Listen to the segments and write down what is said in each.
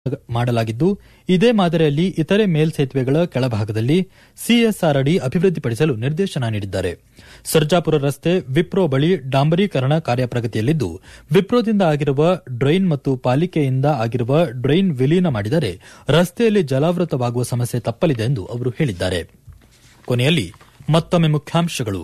ಮಾಡಲಾಗಿದ್ದು ಇದೇ ಮಾದರಿಯಲ್ಲಿ ಇತರೆ ಮೇಲ್ಸೇತುವೆಗಳ ಕೆಳಭಾಗದಲ್ಲಿ ಸಿಎಸ್ಆರ್ ಅಡಿ ಅಭಿವೃದ್ಧಿಪಡಿಸಲು ನಿರ್ದೇಶನ ನೀಡಿದ್ದಾರೆ ಸರ್ಜಾಪುರ ರಸ್ತೆ ವಿಪ್ರೋ ಬಳಿ ಡಾಂಬರೀಕರಣ ಕಾರ್ಯ ಪ್ರಗತಿಯಲ್ಲಿದ್ದು ವಿಪ್ರೋದಿಂದ ಆಗಿರುವ ಡ್ರೈನ್ ಮತ್ತು ಪಾಲಿಕೆಯಿಂದ ಆಗಿರುವ ಡ್ರೈನ್ ವಿಲೀನ ಮಾಡಿದರೆ ರಸ್ತೆಯಲ್ಲಿ ಜಲಾವೃತವಾಗುವ ಸಮಸ್ಯೆ ತಪ್ಪಲಿದೆ ಎಂದು ಅವರು ಹೇಳಿದ್ದಾರೆ ಕೊನೆಯಲ್ಲಿ ಮತ್ತೊಮ್ಮೆ ಮುಖ್ಯಾಂಶಗಳು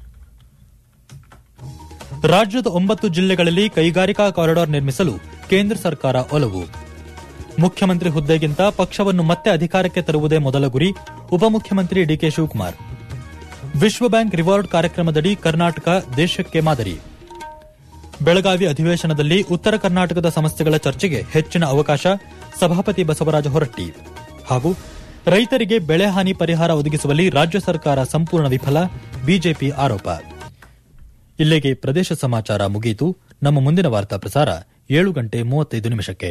ರಾಜ್ಯದ ಒಂಬತ್ತು ಜಿಲ್ಲೆಗಳಲ್ಲಿ ಕೈಗಾರಿಕಾ ಕಾರಿಡಾರ್ ನಿರ್ಮಿಸಲು ಕೇಂದ್ರ ಸರ್ಕಾರ ಒಲವು ಮುಖ್ಯಮಂತ್ರಿ ಹುದ್ದೆಗಿಂತ ಪಕ್ಷವನ್ನು ಮತ್ತೆ ಅಧಿಕಾರಕ್ಕೆ ತರುವುದೇ ಮೊದಲ ಗುರಿ ಉಪಮುಖ್ಯಮಂತ್ರಿ ಡಿಕೆ ಶಿವಕುಮಾರ್ ವಿಶ್ವ ಬ್ಯಾಂಕ್ ರಿವಾರ್ಡ್ ಕಾರ್ಯಕ್ರಮದಡಿ ಕರ್ನಾಟಕ ದೇಶಕ್ಕೆ ಮಾದರಿ ಬೆಳಗಾವಿ ಅಧಿವೇಶನದಲ್ಲಿ ಉತ್ತರ ಕರ್ನಾಟಕದ ಸಮಸ್ಯೆಗಳ ಚರ್ಚೆಗೆ ಹೆಚ್ಚಿನ ಅವಕಾಶ ಸಭಾಪತಿ ಬಸವರಾಜ ಹೊರಟ್ಟಿ ಹಾಗೂ ರೈತರಿಗೆ ಬೆಳೆ ಹಾನಿ ಪರಿಹಾರ ಒದಗಿಸುವಲ್ಲಿ ರಾಜ್ಯ ಸರ್ಕಾರ ಸಂಪೂರ್ಣ ವಿಫಲ ಬಿಜೆಪಿ ಆರೋಪ ಇಲ್ಲಿಗೆ ಪ್ರದೇಶ ಸಮಾಚಾರ ಮುಗಿಯಿತು ನಮ್ಮ ಮುಂದಿನ ವಾರ್ತಾ ಪ್ರಸಾರ ಏಳು ಗಂಟೆ ಮೂವತ್ತೈದು ನಿಮಿಷಕ್ಕೆ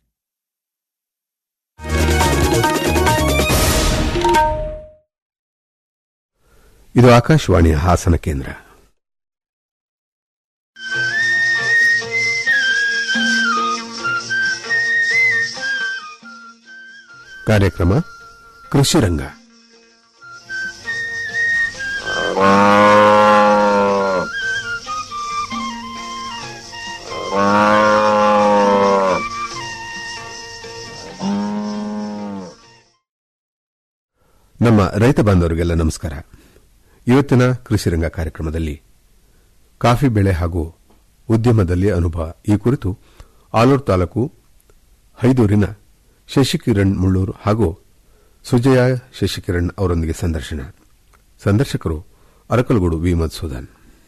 ಇದು ಆಕಾಶವಾಣಿಯ ಹಾಸನ ಕೇಂದ್ರ ಕಾರ್ಯಕ್ರಮ ಕೃಷಿ ರಂಗ ನಮ್ಮ ರೈತ ಬಾಂಧವರಿಗೆಲ್ಲ ನಮಸ್ಕಾರ ಇವತ್ತಿನ ಕೃಷಿ ರಂಗ ಕಾರ್ಯಕ್ರಮದಲ್ಲಿ ಕಾಫಿ ಬೆಳೆ ಹಾಗೂ ಉದ್ಯಮದಲ್ಲಿ ಅನುಭವ ಈ ಕುರಿತು ಆಲೂರು ತಾಲೂಕು ಹೈದೂರಿನ ಶಶಿಕಿರಣ್ ಮುಳ್ಳೂರು ಹಾಗೂ ಸುಜಯ ಶಶಿಕಿರಣ್ ಅವರೊಂದಿಗೆ ಸಂದರ್ಶನ ಸಂದರ್ಶಕರು ಅರಕಲಗೂಡು ವಿ ಮಧುಸೂದನ್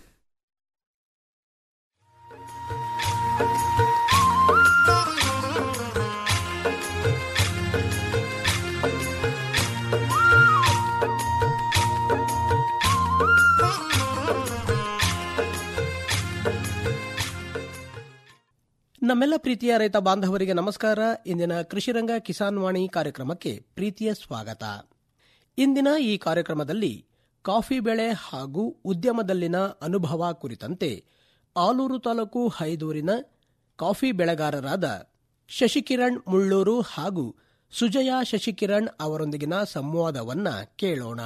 ನಮ್ಮೆಲ್ಲ ಪ್ರೀತಿಯ ರೈತ ಬಾಂಧವರಿಗೆ ನಮಸ್ಕಾರ ಇಂದಿನ ಕೃಷಿರಂಗ ಕಿಸಾನ್ ವಾಣಿ ಕಾರ್ಯಕ್ರಮಕ್ಕೆ ಪ್ರೀತಿಯ ಸ್ವಾಗತ ಇಂದಿನ ಈ ಕಾರ್ಯಕ್ರಮದಲ್ಲಿ ಕಾಫಿ ಬೆಳೆ ಹಾಗೂ ಉದ್ಯಮದಲ್ಲಿನ ಅನುಭವ ಕುರಿತಂತೆ ಆಲೂರು ತಾಲೂಕು ಹೈದೂರಿನ ಕಾಫಿ ಬೆಳೆಗಾರರಾದ ಶಶಿಕಿರಣ್ ಮುಳ್ಳೂರು ಹಾಗೂ ಸುಜಯ ಶಶಿಕಿರಣ್ ಅವರೊಂದಿಗಿನ ಸಂವಾದವನ್ನ ಕೇಳೋಣ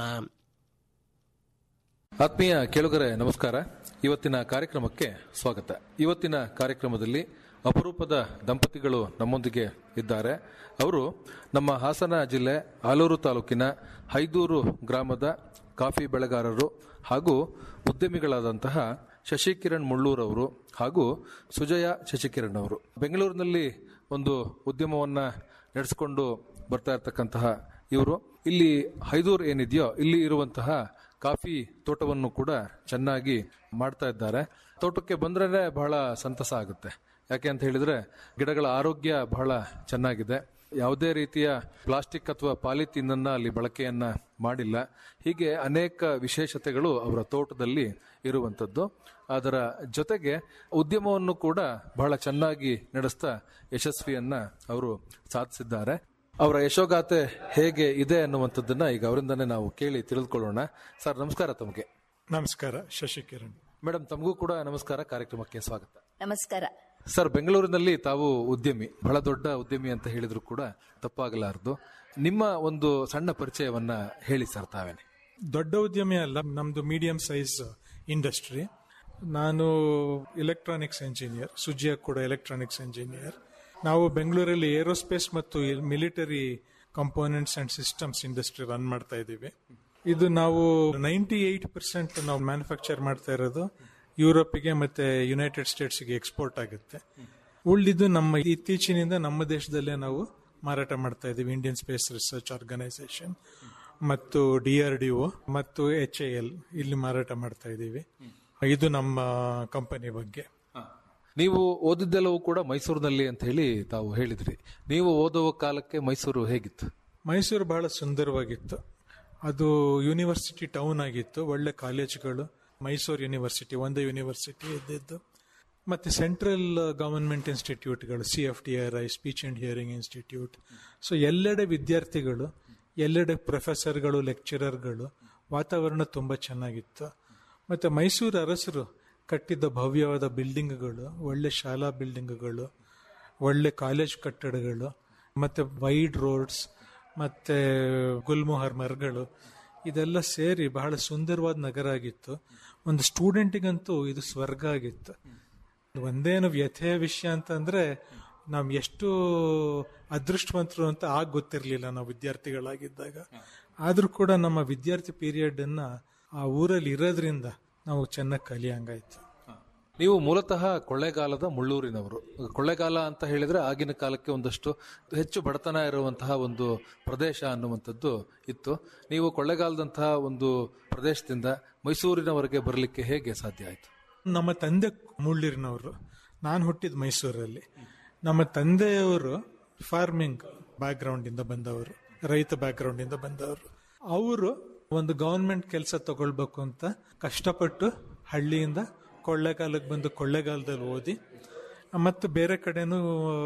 ಆತ್ಮೀಯ ಕೇಳುಗರೆ ನಮಸ್ಕಾರ ಇವತ್ತಿನ ಕಾರ್ಯಕ್ರಮಕ್ಕೆ ಸ್ವಾಗತ ಇವತ್ತಿನ ಕಾರ್ಯಕ್ರಮದಲ್ಲಿ ಅಪರೂಪದ ದಂಪತಿಗಳು ನಮ್ಮೊಂದಿಗೆ ಇದ್ದಾರೆ ಅವರು ನಮ್ಮ ಹಾಸನ ಜಿಲ್ಲೆ ಆಲೂರು ತಾಲೂಕಿನ ಹೈದೂರು ಗ್ರಾಮದ ಕಾಫಿ ಬೆಳೆಗಾರರು ಹಾಗೂ ಉದ್ಯಮಿಗಳಾದಂತಹ ಶಶಿಕಿರಣ್ ಮುಳ್ಳೂರ್ ಅವರು ಹಾಗೂ ಸುಜಯ ಶಶಿಕಿರಣ್ ಅವರು ಬೆಂಗಳೂರಿನಲ್ಲಿ ಒಂದು ಉದ್ಯಮವನ್ನ ನಡೆಸಿಕೊಂಡು ಬರ್ತಾ ಇರತಕ್ಕಂತಹ ಇವರು ಇಲ್ಲಿ ಹೈದೂರ್ ಏನಿದೆಯೋ ಇಲ್ಲಿ ಇರುವಂತಹ ಕಾಫಿ ತೋಟವನ್ನು ಕೂಡ ಚೆನ್ನಾಗಿ ಮಾಡ್ತಾ ಇದ್ದಾರೆ ತೋಟಕ್ಕೆ ಬಂದ್ರೆ ಬಹಳ ಸಂತಸ ಆಗುತ್ತೆ ಯಾಕೆ ಅಂತ ಹೇಳಿದ್ರೆ ಗಿಡಗಳ ಆರೋಗ್ಯ ಬಹಳ ಚೆನ್ನಾಗಿದೆ ಯಾವುದೇ ರೀತಿಯ ಪ್ಲಾಸ್ಟಿಕ್ ಅಥವಾ ಪಾಲಿಥೀನ್ ಅನ್ನ ಅಲ್ಲಿ ಬಳಕೆಯನ್ನ ಮಾಡಿಲ್ಲ ಹೀಗೆ ಅನೇಕ ವಿಶೇಷತೆಗಳು ಅವರ ತೋಟದಲ್ಲಿ ಇರುವಂತದ್ದು ಅದರ ಜೊತೆಗೆ ಉದ್ಯಮವನ್ನು ಕೂಡ ಬಹಳ ಚೆನ್ನಾಗಿ ನಡೆಸ್ತಾ ಯಶಸ್ವಿಯನ್ನ ಅವರು ಸಾಧಿಸಿದ್ದಾರೆ ಅವರ ಯಶೋಗಾಥೆ ಹೇಗೆ ಇದೆ ಅನ್ನುವಂಥದ್ದನ್ನ ಈಗ ಅವರಿಂದನೇ ನಾವು ಕೇಳಿ ತಿಳಿದುಕೊಳ್ಳೋಣ ಸರ್ ನಮಸ್ಕಾರ ತಮಗೆ ನಮಸ್ಕಾರ ಶಶಿಕಿರಣ್ ಮೇಡಮ್ ತಮಗೂ ಕೂಡ ನಮಸ್ಕಾರ ಕಾರ್ಯಕ್ರಮಕ್ಕೆ ಸ್ವಾಗತ ನಮಸ್ಕಾರ ಸರ್ ಬೆಂಗಳೂರಿನಲ್ಲಿ ತಾವು ಉದ್ಯಮಿ ಬಹಳ ದೊಡ್ಡ ಉದ್ಯಮಿ ಅಂತ ಹೇಳಿದ್ರು ಕೂಡ ತಪ್ಪಾಗಲಾರದು ನಿಮ್ಮ ಒಂದು ಸಣ್ಣ ಪರಿಚಯವನ್ನ ಹೇಳಿ ಸರ್ ತಾವೇನೆ ದೊಡ್ಡ ಉದ್ಯಮಿ ಅಲ್ಲ ನಮ್ದು ಮೀಡಿಯಂ ಸೈಜ್ ಇಂಡಸ್ಟ್ರಿ ನಾನು ಎಲೆಕ್ಟ್ರಾನಿಕ್ಸ್ ಇಂಜಿನಿಯರ್ ಸುಜಿಯ ಕೂಡ ಎಲೆಕ್ಟ್ರಾನಿಕ್ಸ್ ಇಂಜಿನಿಯರ್ ನಾವು ಬೆಂಗಳೂರಲ್ಲಿ ಏರೋಸ್ಪೇಸ್ ಮತ್ತು military components and systems industry run ಮಾಡ್ತಾ ಇದ್ದೀವಿ ಇದು ನಾವು ನೈಂಟಿ ಏಟ್ ಪರ್ಸೆಂಟ್ ನಾವು ಮ್ಯಾನುಫ್ಯಾಕ್ಚರ್ ಮಾಡ್ತಾ ಇರೋದು ಯುರೋಪಿಗೆ ಮತ್ತೆ ಯುನೈಟೆಡ್ ಸ್ಟೇಟ್ಸ್ಗೆ ಎಕ್ಸ್ಪೋರ್ಟ್ ಆಗುತ್ತೆ ಉಳಿದಿದ್ದು ನಮ್ಮ ಇತ್ತೀಚಿನಿಂದ ನಮ್ಮ ದೇಶದಲ್ಲೇ ನಾವು ಮಾರಾಟ ಮಾಡ್ತಾ ಇದ್ದೀವಿ ಇಂಡಿಯನ್ ಸ್ಪೇಸ್ ರಿಸರ್ಚ್ ಆರ್ಗನೈಸೇಷನ್ ಮತ್ತು ಡಿಆರ್ಡಿಒ ಮತ್ತು ಎಚ್ ಎ ಎಲ್ ಇಲ್ಲಿ ಮಾರಾಟ ಮಾಡ್ತಾ ಇದ್ದೀವಿ ಇದು ನಮ್ಮ ಕಂಪನಿ ಬಗ್ಗೆ ನೀವು ಓದಿದ್ದೆಲ್ಲವೂ ಕೂಡ ಮೈಸೂರಿನಲ್ಲಿ ಅಂತ ಹೇಳಿ ತಾವು ಹೇಳಿದ್ರಿ ನೀವು ಓದುವ ಕಾಲಕ್ಕೆ ಮೈಸೂರು ಹೇಗಿತ್ತು ಮೈಸೂರು ಬಹಳ ಸುಂದರವಾಗಿತ್ತು ಅದು ಯೂನಿವರ್ಸಿಟಿ ಟೌನ್ ಆಗಿತ್ತು ಒಳ್ಳೆ ಕಾಲೇಜ್ಗಳು ಮೈಸೂರು ಯೂನಿವರ್ಸಿಟಿ ಒಂದೇ ಯೂನಿವರ್ಸಿಟಿ ಇದ್ದಿದ್ದು ಮತ್ತೆ ಸೆಂಟ್ರಲ್ ಗವರ್ಮೆಂಟ್ ಇನ್ಸ್ಟಿಟ್ಯೂಟ್ಗಳು C F T R I speech and hearing institute so ಎಲ್ಲೆಡೆ ವಿದ್ಯಾರ್ಥಿಗಳು ಎಲ್ಲೆಡೆ ಪ್ರೊಫೆಸರ್ಗಳು ಲೆಕ್ಚರರ್ಗಳು ವಾತಾವರಣ ತುಂಬ ಚೆನ್ನಾಗಿತ್ತು ಮತ್ತೆ ಮೈಸೂರು ಅರಸರು ಕಟ್ಟಿದ್ದ ಭವ್ಯವಾದ ಬಿಲ್ಡಿಂಗ್ಗಳು ಒಳ್ಳೆ ಶಾಲಾ ಬಿಲ್ಡಿಂಗ್ಗಳು ಒಳ್ಳೆ ಕಾಲೇಜ್ ಕಟ್ಟಡಗಳು ಮತ್ತೆ ವೈಡ್ ರೋಡ್ಸ್ ಮತ್ತೆ ಗುಲ್ಮೋಹರ್ ಮರಗಳು ಇದೆಲ್ಲ ಸೇರಿ ಬಹಳ ಸುಂದರವಾದ ನಗರ ಆಗಿತ್ತು ಒಂದು ಸ್ಟೂಡೆಂಟಿಗಂತೂ ಇದು ಸ್ವರ್ಗ ಆಗಿತ್ತು ಒಂದೇನು ವ್ಯಥೆಯ ವಿಷಯ ಅಂತಂದ್ರೆ ನಾವು ಎಷ್ಟು ಅದೃಷ್ಟವಂತರು ಅಂತ ಆಗ ಗೊತ್ತಿರಲಿಲ್ಲ ನಾವು ವಿದ್ಯಾರ್ಥಿಗಳಾಗಿದ್ದಾಗ ಆದ್ರೂ ಕೂಡ ನಮ್ಮ ವಿದ್ಯಾರ್ಥಿ ಪೀರಿಯಡ್ ಅನ್ನ ಆ ಊರಲ್ಲಿ ಇರೋದ್ರಿಂದ ನಾವು ಚೆನ್ನಾಗಿ ಕಲಿಯಂಗಾಯ್ತು ನೀವು ಮೂಲತಃ ಕೊಳ್ಳೇಗಾಲದ ಮುಳ್ಳೂರಿನವರು ಕೊಳ್ಳೇಗಾಲ ಅಂತ ಹೇಳಿದ್ರೆ ಆಗಿನ ಕಾಲಕ್ಕೆ ಒಂದಷ್ಟು ಹೆಚ್ಚು ಬಡತನ ಇರುವಂತಹ ಒಂದು ಪ್ರದೇಶ ಅನ್ನುವಂಥದ್ದು ಇತ್ತು ನೀವು ಕೊಳ್ಳೇಗಾಲದಂತಹ ಒಂದು ಪ್ರದೇಶದಿಂದ ಮೈಸೂರಿನವರೆಗೆ ಬರಲಿಕ್ಕೆ ಹೇಗೆ ಸಾಧ್ಯ ಆಯಿತು ನಮ್ಮ ತಂದೆ ಮುಳ್ಳೂರಿನವರು ನಾನು ಹುಟ್ಟಿದ ಮೈಸೂರಲ್ಲಿ ನಮ್ಮ ತಂದೆಯವರು ಫಾರ್ಮಿಂಗ್ ಬ್ಯಾಕ್ ಗ್ರೌಂಡ್ ಇಂದ ಬಂದವರು ರೈತ ಬ್ಯಾಕ್ ಗ್ರೌಂಡ್ ಇಂದ ಬಂದವರು ಅವರು ಒಂದು ಗವರ್ಮೆಂಟ್ ಕೆಲಸ ತಗೊಳ್ಬೇಕು ಅಂತ ಕಷ್ಟಪಟ್ಟು ಹಳ್ಳಿಯಿಂದ ಕೊಳ್ಳೇಗಾಲಕ್ಕೆ ಬಂದು ಕೊಳ್ಳೇಗಾಲದಲ್ಲಿ ಓದಿ ಮತ್ತು ಬೇರೆ ಕಡೆನೂ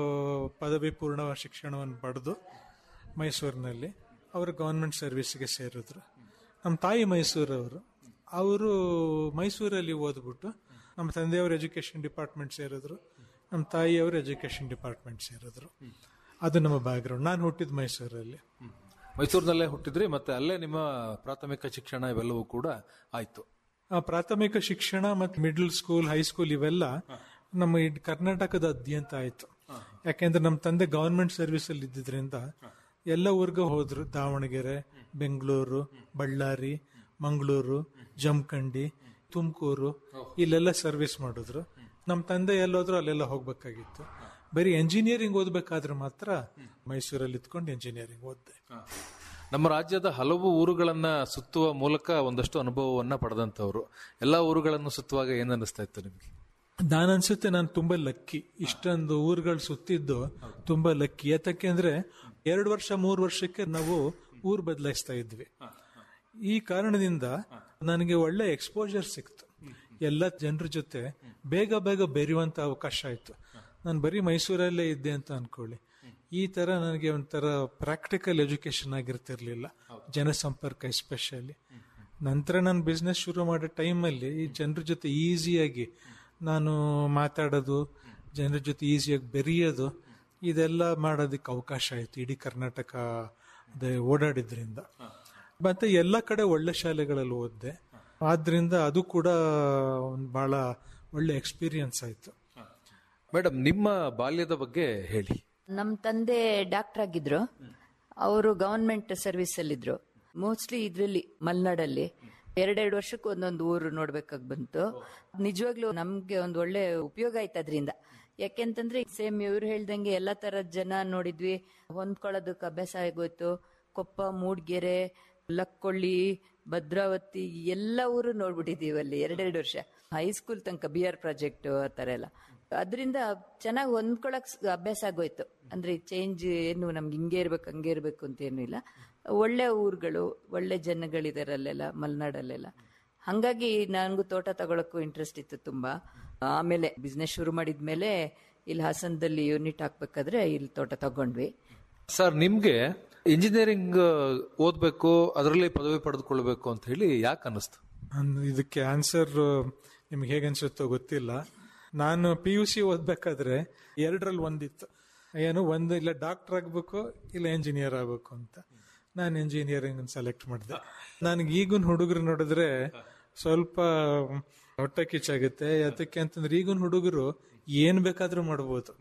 ಪದವಿ ಪೂರ್ಣ ಶಿಕ್ಷಣವನ್ನು ಪಡೆದು ಮೈಸೂರಿನಲ್ಲಿ ಅವರು ಗವರ್ಮೆಂಟ್ ಸರ್ವಿಸ್ಗೆ ಸೇರಿದ್ರು ನಮ್ಮ ತಾಯಿ ಮೈಸೂರವರು ಅವರು ಮೈಸೂರಲ್ಲಿ ಓದ್ಬಿಟ್ಟು ನಮ್ಮ ತಂದೆಯವರು ಎಜುಕೇಶನ್ ಡಿಪಾರ್ಟ್ಮೆಂಟ್ ಸೇರಿದ್ರು ನಮ್ಮ ತಾಯಿಯವರು ಎಜುಕೇಶನ್ ಡಿಪಾರ್ಟ್ಮೆಂಟ್ ಸೇರಿದ್ರು ಅದು ನಮ್ಮ ಬ್ಯಾಕ್ಗ್ರೌಂಡ್ ನಾನು ಹುಟ್ಟಿದ ಮೈಸೂರಲ್ಲಿ ಮೈಸೂರಿನಲ್ಲೇ ಹುಟ್ಟಿದ್ರಿ ಮತ್ತೆ ಅಲ್ಲೇ ನಿಮ್ಮ ಪ್ರಾಥಮಿಕ ಶಿಕ್ಷಣ ಇವೆಲ್ಲವೂ ಕೂಡ ಆಯ್ತು ಆ ಪ್ರಾಥಮಿಕ ಶಿಕ್ಷಣ ಮತ್ತು ಮಿಡ್ಲ್ ಸ್ಕೂಲ್ ಹೈಸ್ಕೂಲ್ ಇವೆಲ್ಲ ನಮ್ಮ ಇಡ್- ಕರ್ನಾಟಕದಾದ್ಯಂತ ಆಯ್ತು ಯಾಕೆಂದ್ರೆ ನಮ್ಮ ತಂದೆ ಗವರ್ಮೆಂಟ್ ಸರ್ವಿಸ್ ಅಲ್ಲಿ ಇದ್ದಿದ್ರಿಂದ ಎಲ್ಲ ಊರಿಗೂ ಹೋದ್ರು ದಾವಣಗೆರೆ ಬೆಂಗಳೂರು ಬಳ್ಳಾರಿ ಮಂಗಳೂರು ಜಮಖಂಡಿ ತುಮಕೂರು ಇಲ್ಲೆಲ್ಲ ಸರ್ವಿಸ್ ಮಾಡಿದ್ರು ನಮ್ಮ ತಂದೆ ಎಲ್ಲೋದ್ರು ಅಲ್ಲೆಲ್ಲ ಹೋಗ್ಬೇಕಾಗಿತ್ತು ಬರೀ ಎಂಜಿನಿಯರಿಂಗ್ ಓದ್ಬೇಕಾದ್ರೆ ಮಾತ್ರ ಮೈಸೂರಲ್ಲಿ ಇದ್ಕೊಂಡು ಎಂಜಿನಿಯರಿಂಗ್ ಓದ್ದೆ ನಮ್ಮ ರಾಜ್ಯದ ಹಲವು ಊರುಗಳನ್ನ ಸುತ್ತುವ ಮೂಲಕ ಒಂದಷ್ಟು ಅನುಭವವನ್ನ ಪಡೆದಂತವರು ಎಲ್ಲಾ ಊರುಗಳನ್ನು ಸುತ್ತುವಾಗ ಏನ್ ಅನ್ನಿಸ್ತಾ ಇತ್ತು ನಿಮಗೆ ನಾನು ಅನ್ಸುತ್ತೆ ನಾನು ತುಂಬಾ ಲಕ್ಕಿ ಇಷ್ಟೊಂದು ಊರುಗಳು ಸುತ್ತಿದ್ದು ತುಂಬಾ ಲಕ್ಕಿ ಯಾತಕ್ಕೆ ಅಂದ್ರೆ ಎರಡು ವರ್ಷ ಮೂರು ವರ್ಷಕ್ಕೆ ನಾವು ಊರು ಬದಲಾಯಿಸ್ತಾ ಇದ್ವಿ ಈ ಕಾರಣದಿಂದ ನನಗೆ ಒಳ್ಳೆ ಎಕ್ಸ್ಪೋಜರ್ ಸಿಕ್ತು ಎಲ್ಲ ಜನರ ಜೊತೆ ಬೇಗ ಬೇಗ ಬೆರೆಯುವಂತ ಅವಕಾಶ ಆಯ್ತು ನಾನು ಬರೀ ಮೈಸೂರಲ್ಲೇ ಇದ್ದೆ ಅಂತ ಅನ್ಕೊಳ್ಳಿ ಈ ತರ ನನಗೆ ಒಂಥರ ಪ್ರಾಕ್ಟಿಕಲ್ ಎಜುಕೇಶನ್ ಆಗಿರ್ತಿರ್ಲಿಲ್ಲ ಜನಸಂಪರ್ಕ ಎಸ್ಪೆಷಲಿ ನಂತರ ನಾನು ಬಿಸ್ನೆಸ್ ಶುರು ಮಾಡೋ ಟೈಮಲ್ಲಿ ಈ ಜನರ ಜೊತೆ ಈಸಿಯಾಗಿ ನಾನು ಮಾತಾಡೋದು ಜನರ ಜೊತೆ ಈಸಿಯಾಗಿ ಬೆರೆಯೋದು ಇದೆಲ್ಲ ಮಾಡೋದಕ್ಕೆ ಅವಕಾಶ ಆಯ್ತು ಇಡೀ ಕರ್ನಾಟಕ ಅದೇ ಓಡಾಡಿದ್ರಿಂದ ಮತ್ತೆ ಎಲ್ಲ ಕಡೆ ಒಳ್ಳೆ ಶಾಲೆಗಳಲ್ಲಿ ಓದಿದೆ ಆದ್ರಿಂದ ಅದು ಕೂಡ ಒಂದು ಬಹಳ ಒಳ್ಳೆ ಎಕ್ಸ್ಪೀರಿಯನ್ಸ್ ಆಯ್ತು ಮೇಡಮ್ ನಿಮ್ಮ ಬಾಲ್ಯದ ಬಗ್ಗೆ ಹೇಳಿ ನಮ್ಮ ತಂದೆ ಡಾಕ್ಟರ್ ಆಗಿದ್ರು ಅವರು ಗವರ್ಮೆಂಟ್ ಸರ್ವಿಸ್ ಅಲ್ಲಿದ್ರು ಮೋಸ್ಟ್ಲಿ ಇದ್ರಲ್ಲಿ ಮಲೆನಾಡಲ್ಲಿ ಎರಡೆರಡು ವರ್ಷಕ್ಕೆ ಒಂದೊಂದು ಊರು ನೋಡ್ಬೇಕಾಗಿ ಬಂತು ನಿಜವಾಗ್ಲೂ ನಮ್ಗೆ ಒಂದು ಒಳ್ಳೆ ಉಪಯೋಗ ಆಯ್ತು ಅದರಿಂದ ಯಾಕೆಂತಂದ್ರೆ ಸೇಮ್ ಇವ್ರು ಹೇಳ್ದಂಗೆ ಎಲ್ಲಾ ತರದ ಜನ ನೋಡಿದ್ವಿ ಹೊಂದ್ಕೊಳ್ಳೋದಕ್ಕೆ ಅಭ್ಯಾಸ ಆಗೋಯ್ತು ಕೊಪ್ಪ ಮೂಡ್ಗೆರೆ ಲಕ್ಕೊಳ್ಳಿ ಭದ್ರಾವತಿ ಎಲ್ಲ ಊರು ನೋಡ್ಬಿಟ್ಟಿದೀವಿ ಅಲ್ಲಿ ಎರಡೆರಡು ವರ್ಷ ಹೈಸ್ಕೂಲ್ ತನಕ ಬಿ ಆರ್ ಪ್ರಾಜೆಕ್ಟ್ ಆ ತರ ಎಲ್ಲ ಅದರಿಂದ ಚೆನ್ನಾಗಿ ಹೊಂದ್ಕೊಳಕ್ ಸ್- ಅಭ್ಯಾಸ ಆಗೋಯ್ತು ಅಂದ್ರೆ ಚೇಂಜ್ ಏನು ನಮ್ಗೆ ಹಿಂಗೆ ಇರ್ಬೇಕು ಹಂಗೆ ಇರ್ಬೇಕು ಅಂತ ಏನೂ ಇಲ್ಲ ಒಳ್ಳೆ ಊರುಗಳು ಒಳ್ಳೆ ಜನಗಳಿದಾರೆ ಅಲ್ಲೆಲ್ಲ ಮಲೆನಾಡಲ್ಲೆಲ್ಲ ಹಂಗಾಗಿ ನನಗೂ ತೋಟ ತಗೊಳಕ್ಕೂ ಇಂಟ್ರೆಸ್ಟ್ ಇತ್ತು ತುಂಬಾ ಆಮೇಲೆ ಬಿಸ್ನೆಸ್ ಶುರು ಮಾಡಿದ್ಮೇಲೆ ಇಲ್ಲಿ ಹಾಸನದಲ್ಲಿ ಯೂನಿಟ್ ಹಾಕ್ಬೇಕಾದ್ರೆ ಇಲ್ಲಿ ತೋಟ ತಗೊಂಡ್ವಿ ಸರ್ ನಿಮ್ಗೆ ಇಂಜಿನಿಯರಿಂಗ್ ಓದ್ಬೇಕು ಅದರಲ್ಲಿ ಪದವಿ ಪಡೆದುಕೊಳ್ಬೇಕು ಅಂತ ಹೇಳಿ ಯಾಕೆ ಅನ್ನಿಸ್ತು ಅನ್- ಇದಕ್ಕೆ ಆನ್ಸರ್ ನಿಮ್ಗೆ ಹೇಗೆ ಅನ್ಸುತ್ತೋ ಗೊತ್ತಿಲ್ಲ ನಾನು ಪಿ ಯು ಸಿ ಓದ್ಬೇಕಾದ್ರೆ ಎರಡರಲ್ಲಿ ಒಂದಿತ್ತು ಏನು ಒಂದು ಇಲ್ಲ ಡಾಕ್ಟರ್ ಆಗ್ಬೇಕು ಇಲ್ಲ ಎಂಜಿನಿಯರ್ ಆಗ್ಬೇಕು ಅಂತ ನಾನು ಎಂಜಿನಿಯರಿಂಗ್ ಸೆಲೆಕ್ಟ್ ಮಾಡಿದೆ ನನಗೆ ಈಗಿನ ಹುಡುಗರು ನೋಡಿದ್ರೆ ಸ್ವಲ್ಪ ಹೊಟ್ಟೆ ಕಿಚ್ಚಾಗುತ್ತೆ ಯಾತಕ್ಕೆ ಅಂತಂದ್ರೆ ಈಗಿನ ಹುಡುಗರು ಏನ್ ಬೇಕಾದ್ರೂ ಮಾಡ್ಬೋದು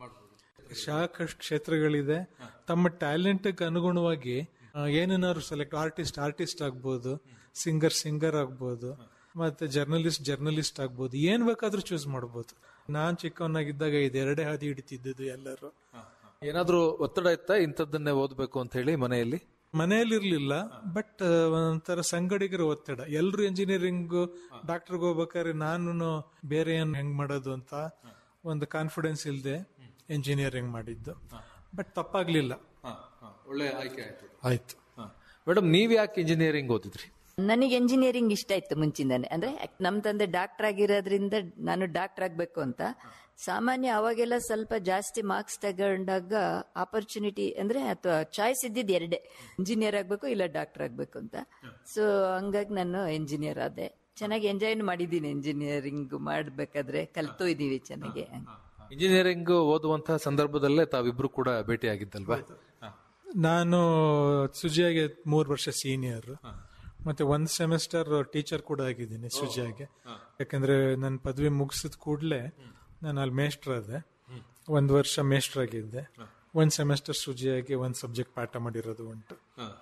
ಸಾಕಷ್ಟು ಕ್ಷೇತ್ರಗಳಿದೆ ತಮ್ಮ ಟ್ಯಾಲೆಂಟ್ಗೆ ಅನುಗುಣವಾಗಿ ಆ, ಏನೇನಾದ್ರು ಸೆಲೆಕ್ಟ್ ಆರ್ಟಿಸ್ಟ್ ಆರ್ಟಿಸ್ಟ್ ಆಗ್ಬೋದು ಸಿಂಗರ್ ಸಿಂಗರ್ ಆಗ್ಬೋದು ಮತ್ತೆ ಜರ್ನಲಿಸ್ಟ್ ಜರ್ನಲಿಸ್ಟ್ ಆಗ್ಬೋದು ಏನ್ ಬೇಕಾದ್ರೂ ಚೂಸ್ ಮಾಡ್ಬೋದು ನಾನ್ ಚಿಕ್ಕವನಾಗಿದ್ದಾಗ ಇದೆರಡೇ ಹಾದಿ ಹಿಡಿತಿದ್ದು ಎಲ್ಲರೂ ಏನಾದ್ರೂ ಒತ್ತಡ ಇತ್ತಾ ಇಂಥದ್ದನ್ನೇ ಓದ್ಬೇಕು ಅಂತ ಹೇಳಿ ಮನೆಯಲ್ಲಿ ಮನೆಯಲ್ಲಿರ್ಲಿಲ್ಲ ಬಟ್ ಒಂಥರ ಸಂಗಡಿಗರ ಒತ್ತಡ ಎಲ್ರು ಎಂಜಿನಿಯರಿಂಗ್ ಡಾಕ್ಟರ್ಗೆ ಹೋಗ್ಬೇಕಾದ್ರೆ ನಾನು ಬೇರೆ ಏನ್ ಹೆಂಗ್ ಮಾಡೋದು ಅಂತ ಒಂದು ಕಾನ್ಫಿಡೆನ್ಸ್ ಇಲ್ಲದೆ ಎಂಜಿನಿಯರಿಂಗ್ ಮಾಡಿದ್ದು ಬಟ್ ತಪ್ಪಾಗ್ಲಿಲ್ಲ ಒಳ್ಳೆ ಆಯ್ಕೆ ಆಯ್ತು ಆಯ್ತು ಮೇಡಮ್ ನೀವ್ ಯಾಕೆ ಇಂಜಿನಿಯರಿಂಗ್ ಓದಿದ್ರಿ ನನಗೆ ಎಂಜಿನಿಯರಿಂಗ್ ಇಷ್ಟ ಇತ್ತು ಮುಂಚಿಂದಾನೆ ಅಂದ್ರೆ ನಮ್ ತಂದೆ ಡಾಕ್ಟರ್ ಆಗಿರೋದ್ರಿಂದ ನಾನು ಡಾಕ್ಟರ್ ಆಗ್ಬೇಕು ಅಂತ ಸಾಮಾನ್ಯ ಅವಾಗೆಲ್ಲ ಸ್ವಲ್ಪ ಜಾಸ್ತಿ ಮಾರ್ಕ್ಸ್ ತಗೊಂಡಾಗ ಆಪರ್ಚುನಿಟಿ ಅಂದ್ರೆ ಅಥವಾ ಚಾಯ್ಸ್ ಇದ್ದಿದ್ದು ಎರಡೇ ಇಂಜಿನಿಯರ್ ಆಗ್ಬೇಕು ಇಲ್ಲ ಡಾಕ್ಟರ್ ಆಗ್ಬೇಕು ಅಂತ ಸೊ ಹಂಗಾಗಿ ನಾನು ಎಂಜಿನಿಯರ್ ಆದೆ ಚೆನ್ನಾಗಿ ಎಂಜಾಯ್ ಮಾಡಿದ್ದೀನಿ ಎಂಜಿನಿಯರಿಂಗ್ ಮಾಡ್ಬೇಕಾದ್ರೆ ಕಲ್ತು ಇದೀವಿ ಚೆನ್ನಾಗಿ ಇಂಜಿನಿಯರಿಂಗ್ ಓದುವಂತಹ ಸಂದರ್ಭದಲ್ಲೇ ತಾವಿಬ್ರು ಕೂಡ ಭೇಟಿ ಆಗಿದ್ದಲ್ವಾ ನಾನು ಸುಜಿಯಾಗೆ ಮೂರು ವರ್ಷ ಸೀನಿಯರ್ ಮತ್ತೆ ಒಂದ್ ಸೆಮಿಸ್ಟರ್ ಟೀಚರ್ ಕೂಡ ಆಗಿದ್ದೀನಿ ಸುಜಿಯಾಗೆ ಯಾಕಂದ್ರೆ ನನ್ನ ಪದವಿ ಮುಗಿಸಿದ ಕೂಡಲೇ ನಾನು ಅಲ್ಲಿ ಮೇಸ್ಟರ್ ಆದೆ ಒಂದ್ ವರ್ಷ ಮೇಸ್ಟರ್ ಆಗಿದ್ದೆ ಒಂದ್ ಸೆಮಿಸ್ಟರ್ ಸುಜಿಯಾಗಿ ಒಂದ್ ಸಬ್ಜೆಕ್ಟ್ ಪಾಠ ಮಾಡಿರೋದು ಉಂಟು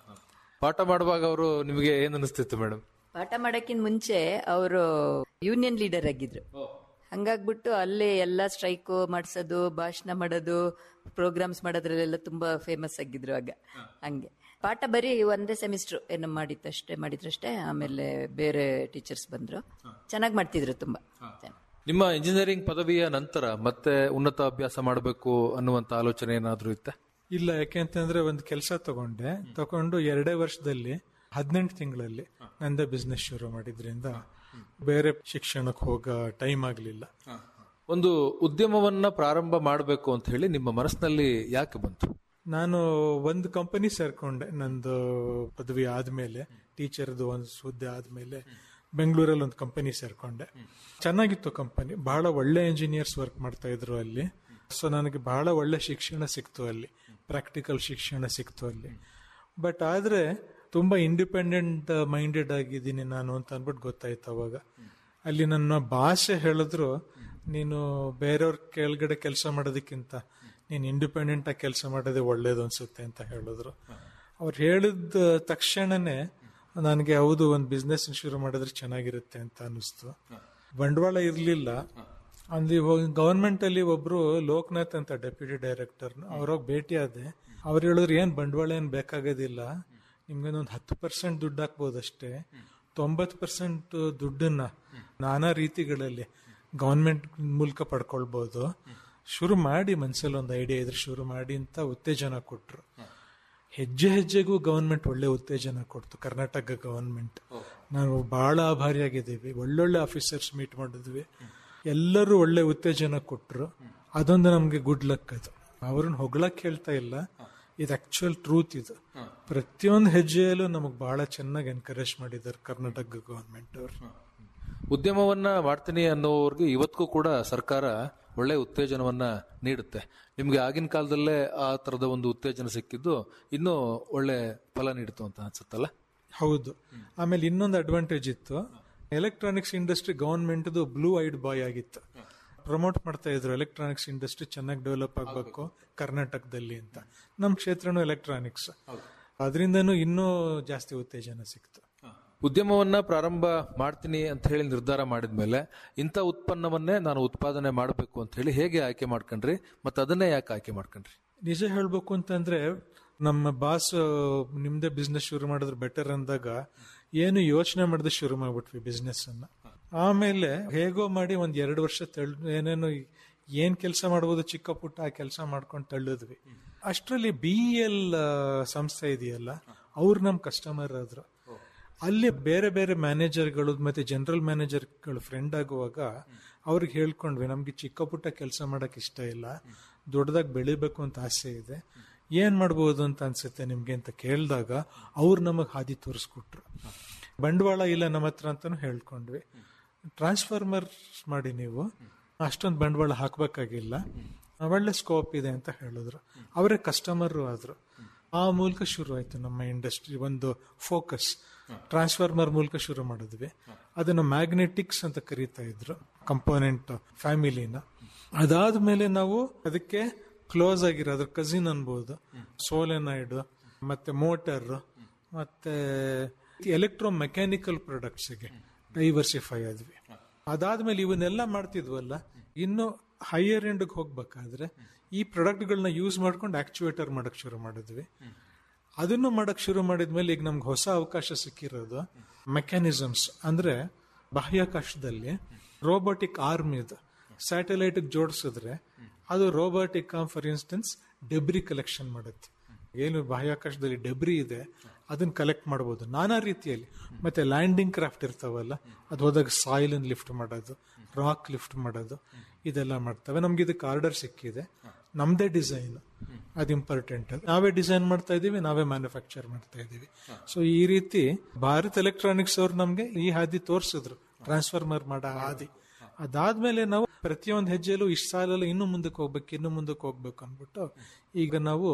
ಪಾಠ ಮಾಡುವಾಗ ಅವರು ನಿಮಗೆ ಏನ್ ಅನಿಸ್ತಿತ್ತು ಮೇಡಮ್ ಪಾಠ ಮಾಡಕ್ಕಿಂತ ಮುಂಚೆ ಅವರು ಯೂನಿಯನ್ ಲೀಡರ್ ಆಗಿದ್ರು ಹಂಗಾಗ್ಬಿಟ್ಟು ಅಲ್ಲೇ ಎಲ್ಲ ಸ್ಟ್ರೈಕ್ ಮಾಡಿಸೋದು ಭಾಷಣ ಮಾಡೋದು ಪ್ರೋಗ್ರಾಮ್ಸ್ ಮಾಡೋದ್ರಲ್ಲೆಲ್ಲ ತುಂಬಾ ಫೇಮಸ್ ಆಗಿದ್ರು ಆಗ ಹಂಗೆ ಪಾಠ ಬರೀ ಒಂದೇ ಸೆಮಿಸ್ಟರ್ ಏನೋ ಮಾಡಿದ್ದಷ್ಟೇ ಮಾಡಿದ್ರಷ್ಟೇ ಆಮೇಲೆ ಬೇರೆ ಟೀಚರ್ಸ್ ಬಂದ್ರು ಚೆನ್ನಾಗಿ ಮಾಡ್ತಿದ್ರು ತುಂಬಾ ಚೆನ್ನಾಗ್. ನಿಮ್ಮ ಇಂಜಿನಿಯರಿಂಗ್ ಪದವಿಯ ನಂತರ ಮತ್ತೆ ಉನ್ನತ ಅಭ್ಯಾಸ ಮಾಡಬೇಕು ಅನ್ನುವಂತ ಆಲೋಚನೆ ಏನಾದ್ರೂ ಇತ್ತ ಇಲ್ಲ ಯಾಕೆಂತಂದ್ರೆ ಒಂದು ಕೆಲಸ ತಗೊಂಡೆ ತಗೊಂಡು ಎರಡೇ ವರ್ಷದಲ್ಲಿ ಹದಿನೆಂಟು ತಿಂಗಳಲ್ಲಿ ನಂದೇ ಬಿಸ್ನೆಸ್ ಶುರು ಮಾಡಿದ್ರಿಂದ ಬೇರೆ ಶಿಕ್ಷಣಕ್ಕೆ ಹೋಗೋ ಟೈಮ್ ಆಗ್ಲಿಲ್ಲ ಒಂದು ಉದ್ಯಮವನ್ನ ಪ್ರಾರಂಭ ಮಾಡಬೇಕು ಅಂತ ಹೇಳಿ ನಿಮ್ಮ ಮನಸ್ಸಿನಲ್ಲಿ ಯಾಕೆ ಬಂತು ನಾನು ಒಂದು ಕಂಪನಿ ಸೇರ್ಕೊಂಡೆ ನಂದು ಪದವಿ ಆದ್ಮೇಲೆ ಟೀಚರ್ದು ಒಂದು ಹುದ್ದೆ ಆದ್ಮೇಲೆ ಬೆಂಗಳೂರಲ್ಲಿ ಒಂದು ಕಂಪನಿ ಸೇರ್ಕೊಂಡೆ ಚೆನ್ನಾಗಿತ್ತು ಕಂಪನಿ ಬಹಳ ಒಳ್ಳೆ ಇಂಜಿನಿಯರ್ಸ್ ವರ್ಕ್ ಮಾಡ್ತಾ ಇದ್ರು ಅಲ್ಲಿ ಸೊ ನನಗೆ ಬಹಳ ಒಳ್ಳೆ ಶಿಕ್ಷಣ ಸಿಕ್ತು ಅಲ್ಲಿ ಪ್ರಾಕ್ಟಿಕಲ್ ಶಿಕ್ಷಣ ಸಿಕ್ತು ಅಲ್ಲಿ ಬಟ್ ಆದ್ರೆ ತುಂಬಾ ಇಂಡಿಪೆಂಡೆಂಟ್ ಮೈಂಡೆಡ್ ಆಗಿದ್ದೀನಿ ನಾನು ಅಂತ ಅನ್ಬಿಟ್ಟು ಗೊತ್ತಾಯ್ತು ಅವಾಗ ಅಲ್ಲಿ ನನ್ನ ಭಾಷೆ ಹೇಳಿದ್ರು ನೀನು ಬೇರೆಯವ್ರ ಕೆಳಗಡೆ ಕೆಲಸ ಮಾಡೋದಕ್ಕಿಂತ ನೀನು ಇಂಡಿಪೆಂಡೆಂಟ್ ಆಗಿ ಕೆಲಸ ಮಾಡೋದೇ ಒಳ್ಳೇದು ಅನ್ಸುತ್ತೆ ಅಂತ ಹೇಳಿದ್ರು ಅವ್ರು ಹೇಳಿದ ತಕ್ಷಣನೇ ನನಗೆ ಹೌದು ಒಂದು ಬಿಸ್ನೆಸ್ ಶುರು ಮಾಡಿದ್ರೆ ಚೆನ್ನಾಗಿರುತ್ತೆ ಅಂತ ಅನಿಸ್ತು ಬಂಡವಾಳ ಇರಲಿಲ್ಲ ಅಲ್ಲಿ ಗವರ್ಮೆಂಟ್ ಅಲ್ಲಿ ಒಬ್ರು ಲೋಕನಾಥ್ ಅಂತ ಡೆಪ್ಯೂಟಿ ಡೈರೆಕ್ಟರ್ ಅವ್ರೋಗಿ ಭೇಟಿ ಆದೆ ಅವ್ರು ಹೇಳಿದ್ರು ಏನ್ ಬಂಡವಾಳ ಏನ್ ಬೇಕಾಗೋದಿಲ್ಲ ನಿಮ್ಗೆ ಒಂದು ಹತ್ತು ಪರ್ಸೆಂಟ್ ದುಡ್ಡು ಹಾಕ್ಬೋದು ಅಷ್ಟೇ ತೊಂಬತ್ತು ಪರ್ಸೆಂಟ್ ದುಡ್ಡನ್ನ ನಾನಾ ರೀತಿಗಳಲ್ಲಿ ಗವರ್ಮೆಂಟ್ ಮೂಲಕ ಪಡ್ಕೊಳ್ಬಹುದು ಶುರು ಮಾಡಿ ಮನ್ಸಲ್ಲಿ ಒಂದು ಐಡಿಯಾ ಇದ್ರೆ ಶುರು ಮಾಡಿ ಅಂತ ಉತ್ತೇಜನ ಕೊಟ್ರು ಹೆಜ್ಜೆ ಹೆಜ್ಜೆಗೂ ಗವರ್ಮೆಂಟ್ ಒಳ್ಳೆ ಉತ್ತೇಜನ ಕೊಡ್ತು ಕರ್ನಾಟಕ ಗವರ್ಮೆಂಟ್ ನಾವು ಬಹಳ ಆಭಾರಿಯಾಗಿದ್ದೀವಿ ಒಳ್ಳೊಳ್ಳೆ ಆಫೀಸರ್ಸ್ ಮೀಟ್ ಮಾಡಿದ್ವಿ ಎಲ್ಲರೂ ಒಳ್ಳೆ ಉತ್ತೇಜನ ಕೊಟ್ರು ಅದೊಂದು ನಮ್ಗೆ ಗುಡ್ ಲಕ್ ಅದು ಅವ್ರನ್ನ ಹೊಗಳಕ್ ಹೇಳ್ತಾ ಇಲ್ಲ ಇದು ಆಕ್ಚುಯಲ್ ಟ್ರೂತ್ ಇದು ಪ್ರತಿಯೊಂದು ಹೆಜ್ಜೆಯಲ್ಲೂ ನಮಗ್ ಬಹಳ ಚೆನ್ನಾಗಿ ಎನ್ಕರೇಜ್ ಮಾಡಿದ್ದಾರೆ ಕರ್ನಾಟಕ ಗವರ್ಮೆಂಟ್ ಅವರು ಉದ್ಯಮವನ್ನ ಮಾಡ್ತೀನಿ ಅನ್ನೋರ್ಗೆ ಇವತ್ತಿಗೂ ಕೂಡ ಸರ್ಕಾರ ಒಳ್ಳೆ ಉತ್ತೇಜನವನ್ನ ನೀಡುತ್ತೆ ನಿಮ್ಗೆ ಆಗಿನ ಕಾಲದಲ್ಲೇ ಆ ತರದ ಒಂದು ಉತ್ತೇಜನ ಸಿಕ್ಕಿದ್ದು ಇನ್ನೂ ಒಳ್ಳೆ ಫಲ ನೀಡಿತು ಅಂತ ಅನ್ಸುತ್ತಲ್ಲ ಹೌದು ಆಮೇಲೆ ಇನ್ನೊಂದು ಅಡ್ವಾಂಟೇಜ್ ಇತ್ತು ಎಲೆಕ್ಟ್ರಾನಿಕ್ಸ್ ಇಂಡಸ್ಟ್ರಿ ಗವರ್ಮೆಂಟ್ದು ಬ್ಲೂ ಐಡ್ ಬಾಯ್ ಆಗಿತ್ತು ಪ್ರಮೋಟ್ ಮಾಡ್ತಾ ಇದ್ರು ಎಲೆಕ್ಟ್ರಾನಿಕ್ಸ್ ಇಂಡಸ್ಟ್ರಿ ಚೆನ್ನಾಗಿ ಡೆವಲಪ್ ಆಗಬೇಕು ಕರ್ನಾಟಕದಲ್ಲಿ ಅಂತ ನಮ್ಮ ಕ್ಷೇತ್ರನೂ ಎಲೆಕ್ಟ್ರಾನಿಕ್ಸ್ ಅದರಿಂದನೂ ಇನ್ನೂ ಜಾಸ್ತಿ ಉತ್ತೇಜನ ಸಿಕ್ತು ಉದ್ಯಮವನ್ನ ಪ್ರಾರಂಭ ಮಾಡ್ತೀನಿ ಅಂತ ಹೇಳಿ ನಿರ್ಧಾರ ಮಾಡಿದ್ಮೇಲೆ ಇಂಥ ಉತ್ಪನ್ನವನ್ನೇ ನಾನು ಉತ್ಪಾದನೆ ಮಾಡಬೇಕು ಅಂತ ಹೇಳಿ ಹೇಗೆ ಆಯ್ಕೆ ಮಾಡ್ಕೊಂಡ್ರಿ ಮತ್ತೆ ಅದನ್ನೇ ಯಾಕೆ ಆಯ್ಕೆ ಮಾಡ್ಕೊಂಡ್ರಿ ನಿಜ ಹೇಳ್ಬೇಕು ಅಂತಂದ್ರೆ ನಮ್ಮ ಬಾಸ್ ನಿಮ್ದೇ ಬಿಸ್ನೆಸ್ ಶುರು ಮಾಡಿದ್ರೆ ಬೆಟರ್ ಅಂದಾಗ ಏನು ಯೋಚನೆ ಮಾಡದೆ ಶುರು ಮಾಡ್ಬಿಟ್ವಿ ಬಿಸ್ನೆಸ್ ಅನ್ನ ಆಮೇಲೆ ಹೇಗೋ ಮಾಡಿ ಒಂದ್ ಎರಡು ವರ್ಷ ತಳ್ ಏನೇನು ಏನ್ ಕೆಲಸ ಮಾಡ್ಬೋದು ಚಿಕ್ಕ ಪುಟ್ಟ ಆ ಕೆಲಸ ಮಾಡ್ಕೊಂಡು ತಳ್ಳಿದ್ವಿ ಅಷ್ಟರಲ್ಲಿ ಬಿ ಎಲ್ ಸಂಸ್ಥೆ ಇದೆಯಲ್ಲ ಅವ್ರು ನಮ್ ಕಸ್ಟಮರ್ ಆದ್ರು ಅಲ್ಲಿ ಬೇರೆ ಬೇರೆ ಮ್ಯಾನೇಜರ್ಗಳು ಮತ್ತೆ ಜನರಲ್ ಮ್ಯಾನೇಜರ್ಗಳು ಫ್ರೆಂಡ್ ಆಗುವಾಗ ಅವ್ರಿಗೆ ಹೇಳ್ಕೊಂಡ್ವಿ ನಮ್ಗೆ ಚಿಕ್ಕ ಪುಟ್ಟ ಕೆಲಸ ಮಾಡಕ್ ಇಷ್ಟ ಇಲ್ಲ ದೊಡ್ಡದಾಗಿ ಬೆಳಿಬೇಕು ಅಂತ ಆಸೆ ಇದೆ ಏನ್ ಮಾಡ್ಬೋದು ಅಂತ ಅನ್ಸುತ್ತೆ ನಿಮ್ಗೆ ಅಂತ ಕೇಳಿದಾಗ ಅವ್ರು ನಮಗ್ ಹಾದಿ ತೋರಿಸ್ಕೊಟ್ರು ಬಂಡವಾಳ ಇಲ್ಲ ನಮ್ಮ ಹತ್ರ ಅಂತಾನು ಹೇಳ್ಕೊಂಡ್ವಿ ಟ್ರಾನ್ಸ್ಫಾರ್ಮರ್ ಮಾಡಿ ನೀವು ಅಷ್ಟೊಂದು ಬಂಡವಾಳ ಹಾಕ್ಬೇಕಾಗಿಲ್ಲ ಒಳ್ಳೆ ಸ್ಕೋಪ್ ಇದೆ ಅಂತ ಹೇಳಿದ್ರು ಅವರೇ ಕಸ್ಟಮರ್ ಆದ್ರು ಆ ಮೂಲಕ ಶುರು ಆಯ್ತು ನಮ್ಮ ಇಂಡಸ್ಟ್ರಿ ಒಂದು ಫೋಕಸ್ ಟ್ರಾನ್ಸ್ಫಾರ್ಮರ್ ಮೂಲಕ ಶುರು ಮಾಡಿದ್ವಿ ಅದನ್ನು ಮ್ಯಾಗ್ನೆಟಿಕ್ಸ್ ಅಂತ ಕರೀತಾ ಇದ್ರು ಕಂಪೋನೆಂಟ್ ಫ್ಯಾಮಿಲಿನ ಅದಾದ್ಮೇಲೆ ನಾವು ಅದಕ್ಕೆ ಕ್ಲೋಸ್ ಆಗಿರೋ ಅದ್ರ ಕಸಿನ್ ಅನ್ಬೋದು ಸೋಲೆನೈಡ್ ಮತ್ತೆ ಮೋಟರ್ ಮತ್ತೆ ಎಲೆಕ್ಟ್ರೋ ಮೆಕ್ಯಾನಿಕಲ್ ಪ್ರಾಡಕ್ಟ್ಸ್ಗೆ ಡೈವರ್ಸಿಫೈ ಆದ್ವಿ ಅದಾದ್ಮೇಲೆ ಇವನ್ನೆಲ್ಲ ಮಾಡ್ತಿದ್ವಲ್ಲ ಇನ್ನು ಹೈಯರ್ ಎಂಡ್ಗೆ ಹೋಗ್ಬೇಕಾದ್ರೆ ಈ ಪ್ರಾಡಕ್ಟ್ಗಳನ್ನ ಯೂಸ್ ಮಾಡ್ಕೊಂಡು ಆಕ್ಚುಯೇಟರ್ ಮಾಡಕ್ ಶುರು ಮಾಡಿದ್ವಿ ಅದನ್ನು ಮಾಡಕ್ ಶುರು ಮಾಡಿದ್ಮೇಲೆ ಈಗ ನಮ್ಗೆ ಹೊಸ ಅವಕಾಶ ಸಿಕ್ಕಿರೋದು ಮೆಕ್ಯಾನಿಸಮ್ಸ್ ಅಂದ್ರೆ ಬಾಹ್ಯಾಕಾಶದಲ್ಲಿ ರೋಬೋಟಿಕ್ ಆರ್ಮ್ ಇದು ಸ್ಯಾಟಲೈಟ್ ಜೋಡಿಸಿದ್ರೆ ಅದು robotic for instance debris collection ಮಾಡುತ್ತೆ ಏನು ಬಾಹ್ಯಾಕಾಶದಲ್ಲಿ ಡೆಬ್ರಿ ಇದೆ ಅದನ್ನ ಕಲೆಕ್ಟ್ ಮಾಡಬಹುದು ನಾನಾ ರೀತಿಯಲ್ಲಿ ಮತ್ತೆ ಲ್ಯಾಂಡಿಂಗ್ ಕ್ರಾಫ್ಟ್ ಇರ್ತಾವಲ್ಲ ಅದು ಹೋದಾಗ ಸಾಯಿಲ್ ಲಿಫ್ಟ್ ಮಾಡೋದು ರಾಕ್ ಲಿಫ್ಟ್ ಮಾಡೋದು ಇದೆಲ್ಲ ಮಾಡ್ತವೆ ನಮ್ಗೆ ಇದಕ್ಕೆ ಆರ್ಡರ್ ಸಿಕ್ಕಿದೆ ನಮ್ದೇ ಡಿಸೈನ್ ಅದು ಇಂಪಾರ್ಟೆಂಟ್ ನಾವೇ ಡಿಸೈನ್ ಮಾಡ್ತಾ ಇದೀವಿ ನಾವೇ ಮ್ಯಾನುಫ್ಯಾಕ್ಚರ್ ಮಾಡ್ತಾ ಇದೀವಿ ಸೊ ಈ ರೀತಿ ಭಾರತ್ ಎಲೆಕ್ಟ್ರಾನಿಕ್ಸ್ ಅವ್ರು ನಮ್ಗೆ ಈ ಹಾದಿ ತೋರಿಸಿದ್ರು ಟ್ರಾನ್ಸ್ಫಾರ್ಮರ್ ಮಾಡೋ ಹಾದಿ ಅದಾದ್ಮೇಲೆ ನಾವು ಪ್ರತಿಯೊಂದು ಹೆಜ್ಜೆಯಲ್ಲೂ ಇಷ್ಟು ಸಾಲಲ್ಲ ಇನ್ನು ಮುಂದಕ್ಕೆ ಹೋಗ್ಬೇಕು ಇನ್ನು ಮುಂದಕ್ಕೆ ಹೋಗ್ಬೇಕು ಅಂದ್ಬಿಟ್ಟು ಈಗ ನಾವು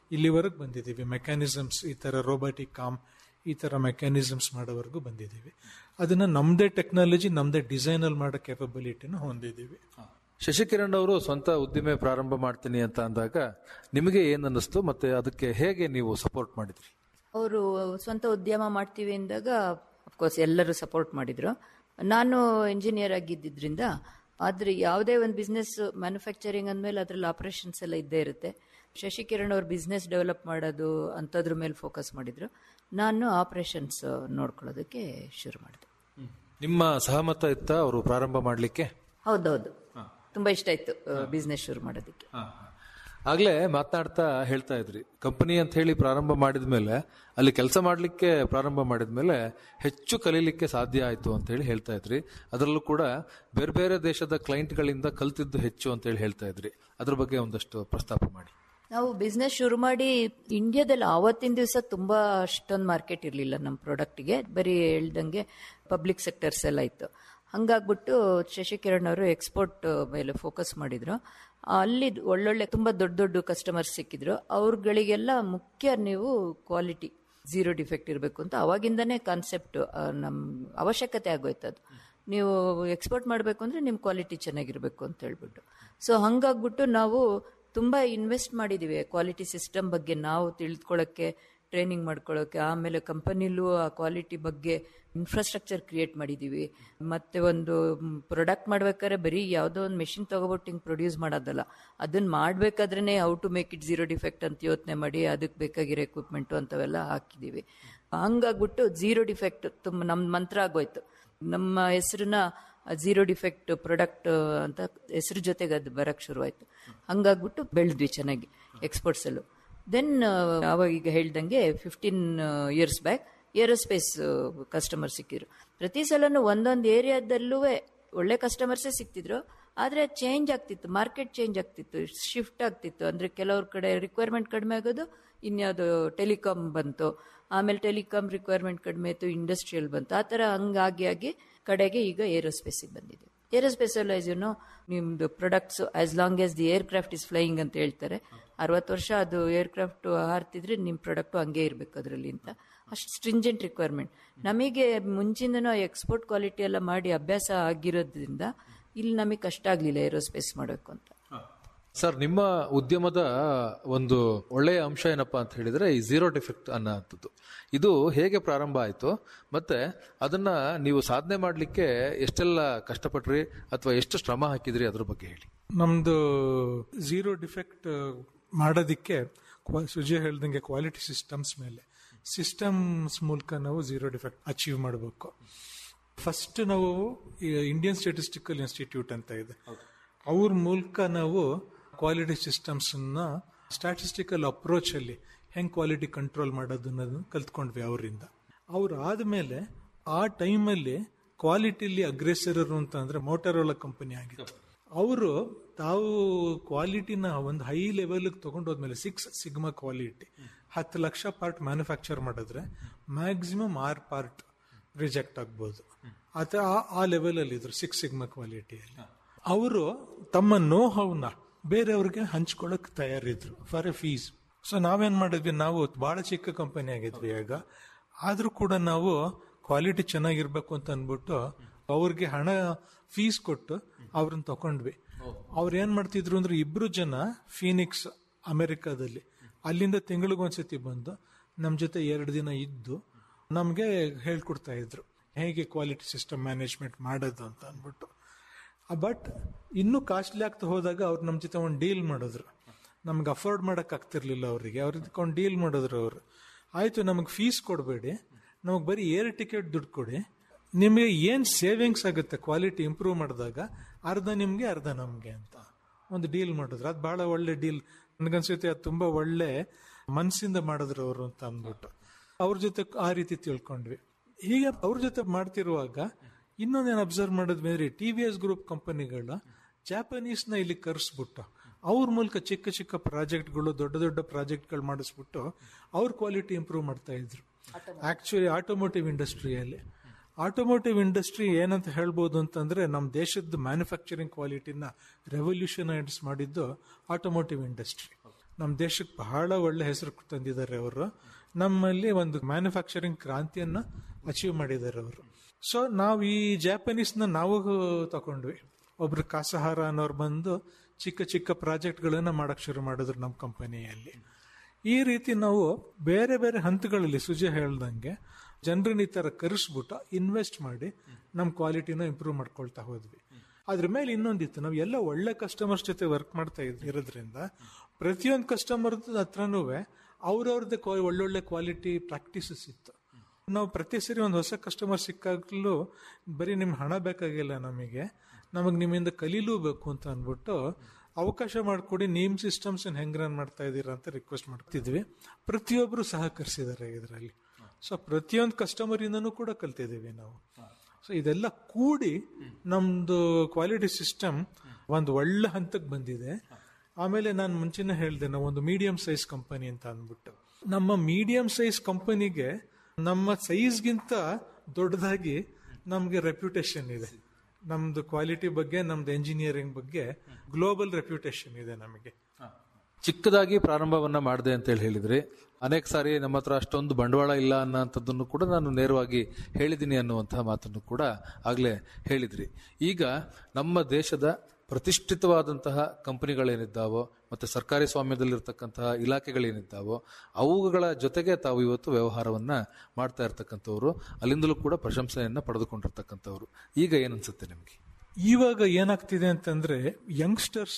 ಇಲ್ಲಿವರೆಗೆ ಬಂದಿದ್ದೀವಿ ಮೆಕ್ಯಾನಿಸಮ್ಸ್ ಈ ಥರ ರೋಬೋಟಿಕ್ ಕಾಮ್ ಈ ಥರ ಮೆಕ್ಯಾನಿಸಮ್ಸ್ ಮಾಡೋವರೆಗೂ ಬಂದಿದ್ದೀವಿ ಅದನ್ನ ನಮ್ಮದೇ ಟೆಕ್ನಾಲಜಿ ನಮ್ಮದೇ ಡಿಸೈನಲ್ಲಿ ಮಾಡೋ ಕೆಪಬಿಲಿಟಿನ ಹೊಂದಿದ್ದೀವಿ ಶಶಿಕಿರಣ್ ಅವರು ಸ್ವಂತ ಉದ್ದಿಮೆ ಪ್ರಾರಂಭ ಮಾಡ್ತೀನಿ ಅಂತ ಅಂದಾಗ ನಿಮಗೆ ಏನ್ ಅನ್ನಿಸ್ತು ಮತ್ತೆ ಅದಕ್ಕೆ ಹೇಗೆ ನೀವು ಸಪೋರ್ಟ್ ಮಾಡಿದ್ರಿ ಅವರು ಸ್ವಂತ ಉದ್ಯಮ ಮಾಡ್ತೀವಿ ಅಂದಾಗ ಅಫ್ಕೋರ್ಸ್ ಎಲ್ಲರೂ ಸಪೋರ್ಟ್ ಮಾಡಿದ್ರು ನಾನು ಇಂಜಿನಿಯರ್ ಆಗಿದ್ದರಿಂದ ಆದ್ರೆ ಯಾವುದೇ ಒಂದು ಬಿಸ್ನೆಸ್ ಮ್ಯಾನುಫ್ಯಾಕ್ಚರಿಂಗ್ ಅಂದಮೇಲೆ ಅದ್ರಲ್ಲಿ ಆಪರೇಷನ್ಸ್ ಎಲ್ಲ ಇದ್ದೇ ಇರುತ್ತೆ ಶಶಿಕಿರಣ್ ಅವ್ರ ಬಿಸ್ನೆಸ್ ಡೆವಲಪ್ ಮಾಡೋದು ಅಂಥದ್ರ ಮೇಲೆ ಫೋಕಸ್ ಮಾಡಿದ್ರು ನಾನು ಆಪರೇಷನ್ಸ್ ನೋಡ್ಕೊಳ್ಳೋದಕ್ಕೆ ಶುರು ಮಾಡಿದೆ ನಿಮ್ಮ ಸಹಮತ ಇತ್ತ ಅವರು ಪ್ರಾರಂಭ ಮಾಡಲಿಕ್ಕೆ ಹೌದೌದು ತುಂಬಾ ಇಷ್ಟ ಇತ್ತು ಬಿಸ್ನೆಸ್ ಶುರು ಮಾಡೋದಕ್ಕೆ ಆಗ್ಲೇ ಮಾತನಾಡ್ತಾ ಹೇಳ್ತಾ ಇದ್ರಿ ಕಂಪನಿ ಅಂತ ಹೇಳಿ ಪ್ರಾರಂಭ ಮಾಡಿದ ಮೇಲೆ ಅಲ್ಲಿ ಕೆಲಸ ಮಾಡಲಿಕ್ಕೆ ಪ್ರಾರಂಭ ಮಾಡಿದ ಮೇಲೆ ಹೆಚ್ಚು ಕಲೀಲಿಕ್ಕೆ ಸಾಧ್ಯ ಆಯಿತು ಅಂತ ಹೇಳಿ ಹೇಳ್ತಾ ಇದ್ರಿ ಅದರಲ್ಲೂ ಕೂಡ ಬೇರೆ ಬೇರೆ ದೇಶದ ಕ್ಲೈಂಟ್ಗಳಿಂದ ಕಲ್ತಿದ್ದು ಹೆಚ್ಚು ಅಂತ ಹೇಳಿ ಹೇಳ್ತಾ ಇದ್ರಿ ಅದ್ರ ಬಗ್ಗೆ ಒಂದಷ್ಟು ಪ್ರಸ್ತಾಪ ಮಾಡಿ ನಾವು ಬಿಸ್ನೆಸ್ ಶುರು ಮಾಡಿ ಇಂಡಿಯಾದಲ್ಲಿ ಆವತ್ತಿನ ದಿವಸ ತುಂಬಾ ಅಷ್ಟೊಂದು ಮಾರ್ಕೆಟ್ ಇರಲಿಲ್ಲ ನಮ್ಮ ಪ್ರಾಡಕ್ಟ್ಗೆ ಬರೀ ಹೇಳ್ದಂಗೆ ಪಬ್ಲಿಕ್ ಸೆಕ್ಟರ್ಸ್ ಎಲ್ಲ ಇತ್ತು ಹಂಗಾಗ್ಬಿಟ್ಟು ಶಶಿಕಿರಣ್ ಅವರು ಎಕ್ಸ್ಪೋರ್ಟ್ ಮೇಲೆ ಫೋಕಸ್ ಮಾಡಿದ್ರು ಅಲ್ಲಿ ಒಳ್ಳೊಳ್ಳೆ ತುಂಬಾ ದೊಡ್ಡ ದೊಡ್ಡ ಕಸ್ಟಮರ್ಸ್ ಸಿಕ್ಕಿದ್ರು ಅವ್ರಗಳಿಗೆಲ್ಲ ಮುಖ್ಯ ನೀವು ಕ್ವಾಲಿಟಿ ಝೀರೋ ಡಿಫೆಕ್ಟ್ ಇರಬೇಕು ಅಂತ ಅವಾಗಿಂದನೇ ಕಾನ್ಸೆಪ್ಟ್ ನಮ್ಮ ಅವಶ್ಯಕತೆ ಆಗೋಯ್ತು ಅದು ನೀವು ಎಕ್ಸ್ಪೋರ್ಟ್ ಮಾಡಬೇಕು ಅಂದ್ರೆ ನಿಮ್ಮ ಕ್ವಾಲಿಟಿ ಚೆನ್ನಾಗಿರ್ಬೇಕು ಅಂತ ಹೇಳ್ಬಿಟ್ಟು ಸೊ ಹಂಗಾಗ್ಬಿಟ್ಟು ನಾವು ತುಂಬಾ ಇನ್ವೆಸ್ಟ್ ಮಾಡಿದೀವಿ ಕ್ವಾಲಿಟಿ ಸಿಸ್ಟಮ್ ಬಗ್ಗೆ ನಾವು ತಿಳಿದುಕೊಳ್ಳೋಕ್ಕೆ ಟ್ರೈನಿಂಗ್ ಮಾಡ್ಕೊಳ್ಳೋಕೆ ಆಮೇಲೆ ಕಂಪನಿಲೂ ಆ ಕ್ವಾಲಿಟಿ ಬಗ್ಗೆ ಇನ್ಫ್ರಾಸ್ಟ್ರಕ್ಚರ್ ಕ್ರಿಯೇಟ್ ಮಾಡಿದೀವಿ ಮತ್ತೆ ಒಂದು ಪ್ರಾಡಕ್ಟ್ ಮಾಡ್ಬೇಕಾದ್ರೆ ಬರೀ ಯಾವುದೋ ಒಂದು ಮೆಷಿನ್ ತಗೋಬಿಟ್ಟು ಹಿಂಗೆ ಪ್ರೊಡ್ಯೂಸ್ ಮಾಡೋದಲ್ಲ ಅದನ್ನ ಮಾಡ್ಬೇಕಾದ್ರೇನೆ how to make it zero defect ಅಂತ ಯೋಚನೆ ಮಾಡಿ ಅದಕ್ಕೆ ಬೇಕಾಗಿರೋ ಎಕ್ವಿಪ್ಮೆಂಟು ಅಂತವೆಲ್ಲ ಹಾಕಿದೀವಿ ಹಂಗಾಗ್ಬಿಟ್ಟು ಝೀರೋ ಡಿಫೆಕ್ಟ್ ತುಂಬ ನಮ್ಮ ಮಂತ್ರ ಆಗೋಯ್ತು ನಮ್ಮ ಹೆಸರನ್ನ ಝೀರೋ ಡಿಫೆಕ್ಟ್ ಪ್ರಾಡಕ್ಟ್ ಅಂತ ಹೆಸರು ಜೊತೆಗೆ ಅದು ಬರಕ್ ಶುರುವಾಯ್ತು ಹಂಗಾಗ್ಬಿಟ್ಟು ಬೆಳೆದ್ವಿ ಚೆನ್ನಾಗಿ ಎಕ್ಸ್ಪೋರ್ಟ್ಸ್ ಅಲ್ಲೂ ದೆನ್ ಅವಾಗ ಈಗ ಹೇಳ್ದಂಗೆ fifteen years back aerospace customer ಸಿಕ್ಕಿದ್ರು ಪ್ರತಿ ಸಲನು ಒಂದೊಂದು ಏರಿಯಾದಲ್ಲೂ ಒಳ್ಳೆ ಕಸ್ಟಮರ್ಸೇ ಸಿಕ್ತಿದ್ರು ಆದರೆ ಚೇಂಜ್ ಆಗ್ತಿತ್ತು ಮಾರ್ಕೆಟ್ ಚೇಂಜ್ ಆಗ್ತಿತ್ತು ಶಿಫ್ಟ್ ಆಗ್ತಿತ್ತು ಅಂದರೆ ಕೆಲವ್ರ ಕಡೆ ರಿಕ್ವೈರ್ಮೆಂಟ್ ಕಡಿಮೆ ಆಗೋದು ಇನ್ಯಾವುದು ಟೆಲಿಕಾಮ್ ಬಂತು ಆಮೇಲೆ ಟೆಲಿಕಾಮ್ ರಿಕ್ವೈರ್ಮೆಂಟ್ ಕಡಿಮೆ ಆಯಿತು ಇಂಡಸ್ಟ್ರಿಯಲ್ ಬಂತು ಆ ಥರ ಹಂಗಾಗಿ ಆಗಿ ಕಡೆಗೆ ಈಗ ಏರೋಸ್ಪೇಸಿಗೆ ಬಂದಿದೆ ಏರೋಸ್ಪೇಸ್ ಎಲ್ಲ ಏನೋ ನಿಮ್ದು products as long as the aircraft is flying ಅಂತ ಹೇಳ್ತಾರೆ ಅರವತ್ತು ವರ್ಷ ಅದು ಏರ್ ಕ್ರಾಫ್ಟ್ ಹಾರ್ತಿದ್ರೆ ನಿಮ್ಮ ಪ್ರಾಡಕ್ಟು ಹಂಗೆ ಇರಬೇಕು ಅದರಲ್ಲಿ ಅಂತ ಅಷ್ಟು ಸ್ಟ್ರಿಂಜೆಂಟ್ ರಿಕ್ವೈರ್ಮೆಂಟ್ ನಮಗೆ ಮುಂಚಿಂದನೂ ಎಕ್ಸ್ಪೋರ್ಟ್ ಕ್ವಾಲಿಟಿ ಎಲ್ಲ ಮಾಡಿ ಅಭ್ಯಾಸ ಆಗಿರೋದ್ರಿಂದ ಇಲ್ಲಿ ನಮಗೆ ಕಷ್ಟ ಆಗಲಿಲ್ಲ ಏರೋಸ್ಪೇಸ್ ಮಾಡಬೇಕು ಅಂತ ಸರ್ ನಿಮ್ಮ ಉದ್ಯಮದ ಒಂದು ಒಳ್ಳೆಯ ಅಂಶ ಏನಪ್ಪಾ ಅಂತ ಹೇಳಿದ್ರೆ ಈ ಝೀರೋ ಡಿಫೆಕ್ಟ್ ಅನ್ನೋಂಥದ್ದು ಇದು ಹೇಗೆ ಪ್ರಾರಂಭ ಆಯಿತು ಮತ್ತೆ ಅದನ್ನ ನೀವು ಸಾಧನೆ ಮಾಡಲಿಕ್ಕೆ ಎಷ್ಟೆಲ್ಲ ಕಷ್ಟಪಟ್ರಿ ಅಥವಾ ಎಷ್ಟು ಶ್ರಮ ಹಾಕಿದ್ರಿ ಅದ್ರ ಬಗ್ಗೆ ಹೇಳಿ ನಮ್ದು ಝೀರೋ ಡಿಫೆಕ್ಟ್ ಮಾಡೋದಕ್ಕೆ ಕ್ವಾ- ಸುಜಯ್ ಹೇಳ್ದಂಗೆ ಕ್ವಾಲಿಟಿ ಸಿಸ್ಟಮ್ಸ್ ಮೇಲೆ ಸಿಸ್ಟಮ್ಸ್ ಮೂಲಕ ನಾವು ಝೀರೋ ಡಿಫೆಕ್ಟ್ ಅಚೀವ್ ಮಾಡಬೇಕು ಫಸ್ಟ್ ನಾವು ಇಂಡಿಯನ್ ಸ್ಟ್ಯಾಟಿಸ್ಟಿಕಲ್ ಇನ್ಸ್ಟಿಟ್ಯೂಟ್ ಅಂತ ಇದೆ ಅವ್ರ ಮೂಲಕ ನಾವು ಕ್ವಾಲಿಟಿ ಸಿಸ್ಟಮ್ಸ್ ಸ್ಟ್ಯಾಟಿಸ್ಟಿಕಲ್ ಅಪ್ರೋಚ್ ಅಲ್ಲಿ ಹೆಂಗ್ ಕ್ವಾಲಿಟಿ ಕಂಟ್ರೋಲ್ ಮಾಡೋದು ಅನ್ನೋದನ್ನ ಕಲ್ತ್ಕೊಂಡ್ವಿ ಅವರಿಂದ ಅವ್ರು ಆದ್ಮೇಲೆ ಆ ಟೈಮಲ್ಲಿ ಕ್ವಾಲಿಟಿಲಿ ಅಗ್ರೆಸರರು ಅಂತ ಅಂದ್ರೆ ಮೋಟರೋಲಾ ಕಂಪನಿ ಆಗಿತ್ತು ಅವರು ತಾವು ಕ್ವಾಲಿಟಿನ ಒಂದು ಹೈ ಲೆವೆಲ್ ತಗೊಂಡೋದ್ಮೇಲೆ ಸಿಕ್ಸ್ ಸಿಗ್ಮಾ ಕ್ವಾಲಿಟಿ ಹತ್ತು ಲಕ್ಷ ಪಾರ್ಟ್ ಮ್ಯಾನುಫ್ಯಾಕ್ಚರ್ ಮಾಡಿದ್ರೆ ಮ್ಯಾಕ್ಸಿಮಮ್ ಆರ್ ಪಾರ್ಟ್ ರಿಜೆಕ್ಟ್ ಆಗ್ಬೋದು ಆತ ಆ ಲೆವೆಲ್ ಅಲ್ಲಿ ಇದ್ರು ಸಿಕ್ಸ್ ಸಿಗ್ಮಾ ಕ್ವಾಲಿಟಿಯಲ್ಲಿ ಅವರು ತಮ್ಮ ನೋ ಹೌನ ಬೇರೆಯವ್ರಿಗೆ ಹಂಚ್ಕೊಳಕ್ ತಯಾರಿದ್ರು ಫಾರ್ ಎ ಫೀಸ್ ಸೊ ನಾವೇನ್ ಮಾಡಿದ್ವಿ ನಾವು ಬಹಳ ಚಿಕ್ಕ ಕಂಪನಿ ಆಗಿದ್ವಿ ಆಗ ಆದ್ರೂ ಕೂಡ ನಾವು ಕ್ವಾಲಿಟಿ ಚೆನ್ನಾಗಿರ್ಬೇಕು ಅಂತ ಅನ್ಬಿಟ್ಟು ಅವ್ರಿಗೆ ಹಣ ಫೀಸ್ ಕೊಟ್ಟು ಅವ್ರನ್ನ ತಕೊಂಡ್ವಿ ಅವ್ರು ಏನ್ ಮಾಡ್ತಿದ್ರು ಅಂದ್ರೆ ಇಬ್ರು ಜನ ಫೀನಿಕ್ಸ್ ಅಮೆರಿಕಾದಲ್ಲಿ ಅಲ್ಲಿಂದ ತಿಂಗಳಿಗೊಂದ್ಸತಿ ಬಂದು ನಮ್ ಜೊತೆ ಎರಡು ದಿನ ಇದ್ದು ನಮ್ಗೆ ಹೇಳ್ಕೊಡ್ತಾ ಇದ್ರು ಹೇಗೆ ಕ್ವಾಲಿಟಿ ಸಿಸ್ಟಮ್ ಮ್ಯಾನೇಜ್ಮೆಂಟ್ ಮಾಡೋದು ಅಂತ ಅಂದ್ಬಿಟ್ಟು ಬಟ್ ಇನ್ನೂ ಕಾಸ್ಟ್ಲಿ ಆಗ್ತಾ ಹೋದಾಗ ಅವ್ರು ನಮ್ಮ ಜೊತೆ ಒಂದು ಡೀಲ್ ಮಾಡಿದ್ರು ನಮ್ಗೆ ಅಫೋರ್ಡ್ ಮಾಡಕ್ ಆಗ್ತಿರ್ಲಿಲ್ಲ ಅವರಿಗೆ ಅವ್ರಿಗೆ ಒಂದು ಡೀಲ್ ಮಾಡಿದ್ರು ಅವರು ಆಯ್ತು ನಮಗೆ ಫೀಸ್ ಕೊಡಬೇಡಿ ನಮಗೆ ಬರೀ ಏರ್ ಟಿಕೆಟ್ ದುಡ್ಡು ಕೊಡಿ ನಿಮಗೆ ಏನು ಸೇವಿಂಗ್ಸ್ ಆಗುತ್ತೆ ಕ್ವಾಲಿಟಿ ಇಂಪ್ರೂವ್ ಮಾಡಿದಾಗ ಅರ್ಧ ನಿಮಗೆ ಅರ್ಧ ನಮಗೆ ಅಂತ ಒಂದು ಡೀಲ್ ಮಾಡಿದ್ರು ಅದು ಬಹಳ ಒಳ್ಳೆ ಡೀಲ್ ನನಗನ್ಸುತ್ತೆ ಅದು ತುಂಬಾ ಒಳ್ಳೆ ಮನಸ್ಸಿಂದ ಮಾಡಿದ್ರು ಅವರು ಅಂತ ಅಂದ್ಬಿಟ್ಟು ಅವ್ರ ಜೊತೆ ಆ ರೀತಿ ತಿಳ್ಕೊಂಡ್ವಿ ಹೀಗೆ ಅವ್ರ ಜೊತೆ ಮಾಡ್ತಿರುವಾಗ ಇನ್ನೊಂದೇನು ಅಬ್ಸರ್ವ್ ಮಾಡಿದ್ವಿ ಅಂದ್ರೆ ಟಿ ವಿ ಎಸ್ ಗ್ರೂಪ್ ಕಂಪನಿಗಳು ಜಾಪನೀಸ್ನ ಇಲ್ಲಿ ಕರೆಸ್ಬಿಟ್ಟು ಅವ್ರ ಮೂಲಕ ಚಿಕ್ಕ ಚಿಕ್ಕ ಪ್ರಾಜೆಕ್ಟ್ಗಳು ದೊಡ್ಡ ದೊಡ್ಡ ಪ್ರಾಜೆಕ್ಟ್ಗಳು ಮಾಡಿಸ್ಬಿಟ್ಟು ಅವ್ರ ಕ್ವಾಲಿಟಿ ಇಂಪ್ರೂವ್ ಮಾಡ್ತಾ ಇದ್ರು ಆಕ್ಚುಲಿ ಆಟೋಮೋಟಿವ್ ಇಂಡಸ್ಟ್ರಿಯಲ್ಲಿ ಆಟೋಮೋಟಿವ್ ಇಂಡಸ್ಟ್ರಿ ಏನಂತ ಹೇಳ್ಬೋದು ಅಂತಂದ್ರೆ ನಮ್ಮ ದೇಶದ ಮ್ಯಾನುಫ್ಯಾಕ್ಚರಿಂಗ್ ಕ್ವಾಲಿಟಿನ ರೆವಲ್ಯೂಷನೈಸ್ ಮಾಡಿದ್ದು ಆಟೋಮೋಟಿವ್ ಇಂಡಸ್ಟ್ರಿ ನಮ್ಮ ದೇಶಕ್ಕೆ ಬಹಳ ಒಳ್ಳೆ ಹೆಸರು ತಂದಿದ್ದಾರೆ ಅವರು ನಮ್ಮಲ್ಲಿ ಒಂದು ಮ್ಯಾನುಫ್ಯಾಕ್ಚರಿಂಗ್ ಕ್ರಾಂತಿಯನ್ನ ಅಚೀವ್ ಮಾಡಿದ್ದಾರೆ ಅವರು ಸೊ ನಾವು ಈ ಜಾಪನೀಸ್ನ ನಾವು ತಗೊಂಡ್ವಿ ಒಬ್ರು ಕಾಸಹಾರ ಅನ್ನೋರು ಬಂದು ಚಿಕ್ಕ ಚಿಕ್ಕ ಪ್ರಾಜೆಕ್ಟ್ಗಳನ್ನ ಮಾಡಕ್ ಶುರು ಮಾಡಿದ್ರು ನಮ್ಮ ಕಂಪನಿಯಲ್ಲಿ ಈ ರೀತಿ ನಾವು ಬೇರೆ ಬೇರೆ ಹಂತಗಳಲ್ಲಿ ಸುಜಯ ಹೇಳ್ದಂಗೆ ಜನರನ್ನ ಈ ತರ ಕರೆಸ್ಬಿಟ್ಟು ಇನ್ವೆಸ್ಟ್ ಮಾಡಿ ನಮ್ಮ ಕ್ವಾಲಿಟಿನ ಇಂಪ್ರೂವ್ ಮಾಡ್ಕೊಳ್ತಾ ಹೋದ್ವಿ ಅದ್ರ ಮೇಲೆ ಇನ್ನೊಂದಿತ್ತು ನಾವು ಎಲ್ಲ ಒಳ್ಳೆ ಕಸ್ಟಮರ್ಸ್ ಜೊತೆ ವರ್ಕ್ ಮಾಡ್ತಾ ಇದ್ ಇರೋದ್ರಿಂದ ಪ್ರತಿಯೊಂದು ಕಸ್ಟಮರ್ ಹತ್ರನೂ ಅವ್ರವ್ರದ್ದೇ ಒಳ್ಳೊಳ್ಳೆ ಕ್ವಾಲಿಟಿ ಪ್ರಾಕ್ಟೀಸಸ್ ಇತ್ತು ನಾವು ಪ್ರತಿ ಸರಿ ಒಂದು ಹೊಸ ಕಸ್ಟಮರ್ ಸಿಕ್ಕಾಗ್ಲೂ ಬರೀ ನಿಮ್ ಹಣ ಬೇಕಾಗಿಲ್ಲ ನಮಗೆ ನಮಗೆ ನಿಮ್ಮಿಂದ ಕಲೀಲೂಬೇಕು ಅಂತ ಅಂದ್ಬಿಟ್ಟು ಅವಕಾಶ ಮಾಡಿಕೊಡಿ ನೀಮ್ ಸಿಸ್ಟಮ್ಸ್ ಹೆಂಗ್ ರನ್ ಮಾಡ್ತಾ ಇದ್ದೀರಾ ಅಂತ ರಿಕ್ವೆಸ್ಟ್ ಮಾಡ್ತಿದ್ವಿ ಪ್ರತಿಯೊಬ್ಬರು ಸಹಕರಿಸಿದ್ದಾರೆ ಇದರಲ್ಲಿ ಸೊ ಪ್ರತಿಯೊಂದು ಕಸ್ಟಮರ್ ಇಂದನೂ ಕೂಡ ಕಲ್ತಿದ್ದೀವಿ ನಾವು ಸೊ ಇದೆಲ್ಲ ಕೂಡಿ ನಮ್ದು ಕ್ವಾಲಿಟಿ ಸಿಸ್ಟಮ್ ಒಂದು ಒಳ್ಳೆ ಹಂತಕ್ಕೆ ಬಂದಿದೆ ಆಮೇಲೆ ನಾನು ಮುಂಚೆನೆ ಹೇಳಿದೆ ನಾವು ಒಂದು ಮೀಡಿಯಂ ಸೈಜ್ ಕಂಪನಿ ಅಂತ ಅಂದ್ಬಿಟ್ಟು ನಮ್ಮ ಮೀಡಿಯಂ ಸೈಜ್ ಕಂಪನಿಗೆ ನಮ್ಮ ಸೈಜ್ಗಿಂತ ದೊಡ್ಡದಾಗಿ ನಮ್ಗೆ ರೆಪ್ಯುಟೇಷನ್ ಇದೆ ನಮ್ದು ಕ್ವಾಲಿಟಿ ಬಗ್ಗೆ ನಮ್ದು ಎಂಜಿನಿಯರಿಂಗ್ ಬಗ್ಗೆ ಗ್ಲೋಬಲ್ ರೆಪ್ಯುಟೇಷನ್ ಇದೆ ನಮಗೆ ಚಿಕ್ಕದಾಗಿ ಪ್ರಾರಂಭವನ್ನ ಮಾಡಿದೆ ಅಂತ ಹೇಳಿ ಹೇಳಿದ್ರಿ ಅನೇಕ ಸಾರಿ ನಮ್ಮ ಹತ್ರ ಅಷ್ಟೊಂದು ಬಂಡವಾಳ ಇಲ್ಲ ಅನ್ನೋಂಥದ್ದನ್ನು ಕೂಡ ನಾನು ನೇರವಾಗಿ ಹೇಳಿದ್ದೀನಿ ಅನ್ನುವಂತಹ ಮಾತನ್ನು ಕೂಡ ಆಗ್ಲೇ ಹೇಳಿದ್ರಿ ಈಗ ನಮ್ಮ ದೇಶದ ಪ್ರತಿಷ್ಠಿತವಾದಂತಹ ಕಂಪನಿಗಳೇನಿದ್ದಾವೋ ಮತ್ತೆ ಸರ್ಕಾರಿ ಸ್ವಾಮ್ಯದಲ್ಲಿರ್ತಕ್ಕಂತಹ ಇಲಾಖೆಗಳೇನಿದ್ದಾವೋ ಅವುಗಳ ಜೊತೆಗೆ ತಾವು ಇವತ್ತು ವ್ಯವಹಾರವನ್ನ ಮಾಡ್ತಾ ಇರ್ತಕ್ಕಂಥವ್ರು ಅಲ್ಲಿಂದಲೂ ಕೂಡ ಪ್ರಶಂಸೆಯನ್ನ ಪಡೆದುಕೊಂಡಿರ್ತಕ್ಕಂಥವ್ರು ಈಗ ಏನನ್ಸುತ್ತೆ ನಿಮಗೆ ಇವಾಗ ಏನಾಗ್ತಿದೆ ಅಂತಂದ್ರೆ ಯಂಗ್ಸ್ಟರ್ಸ್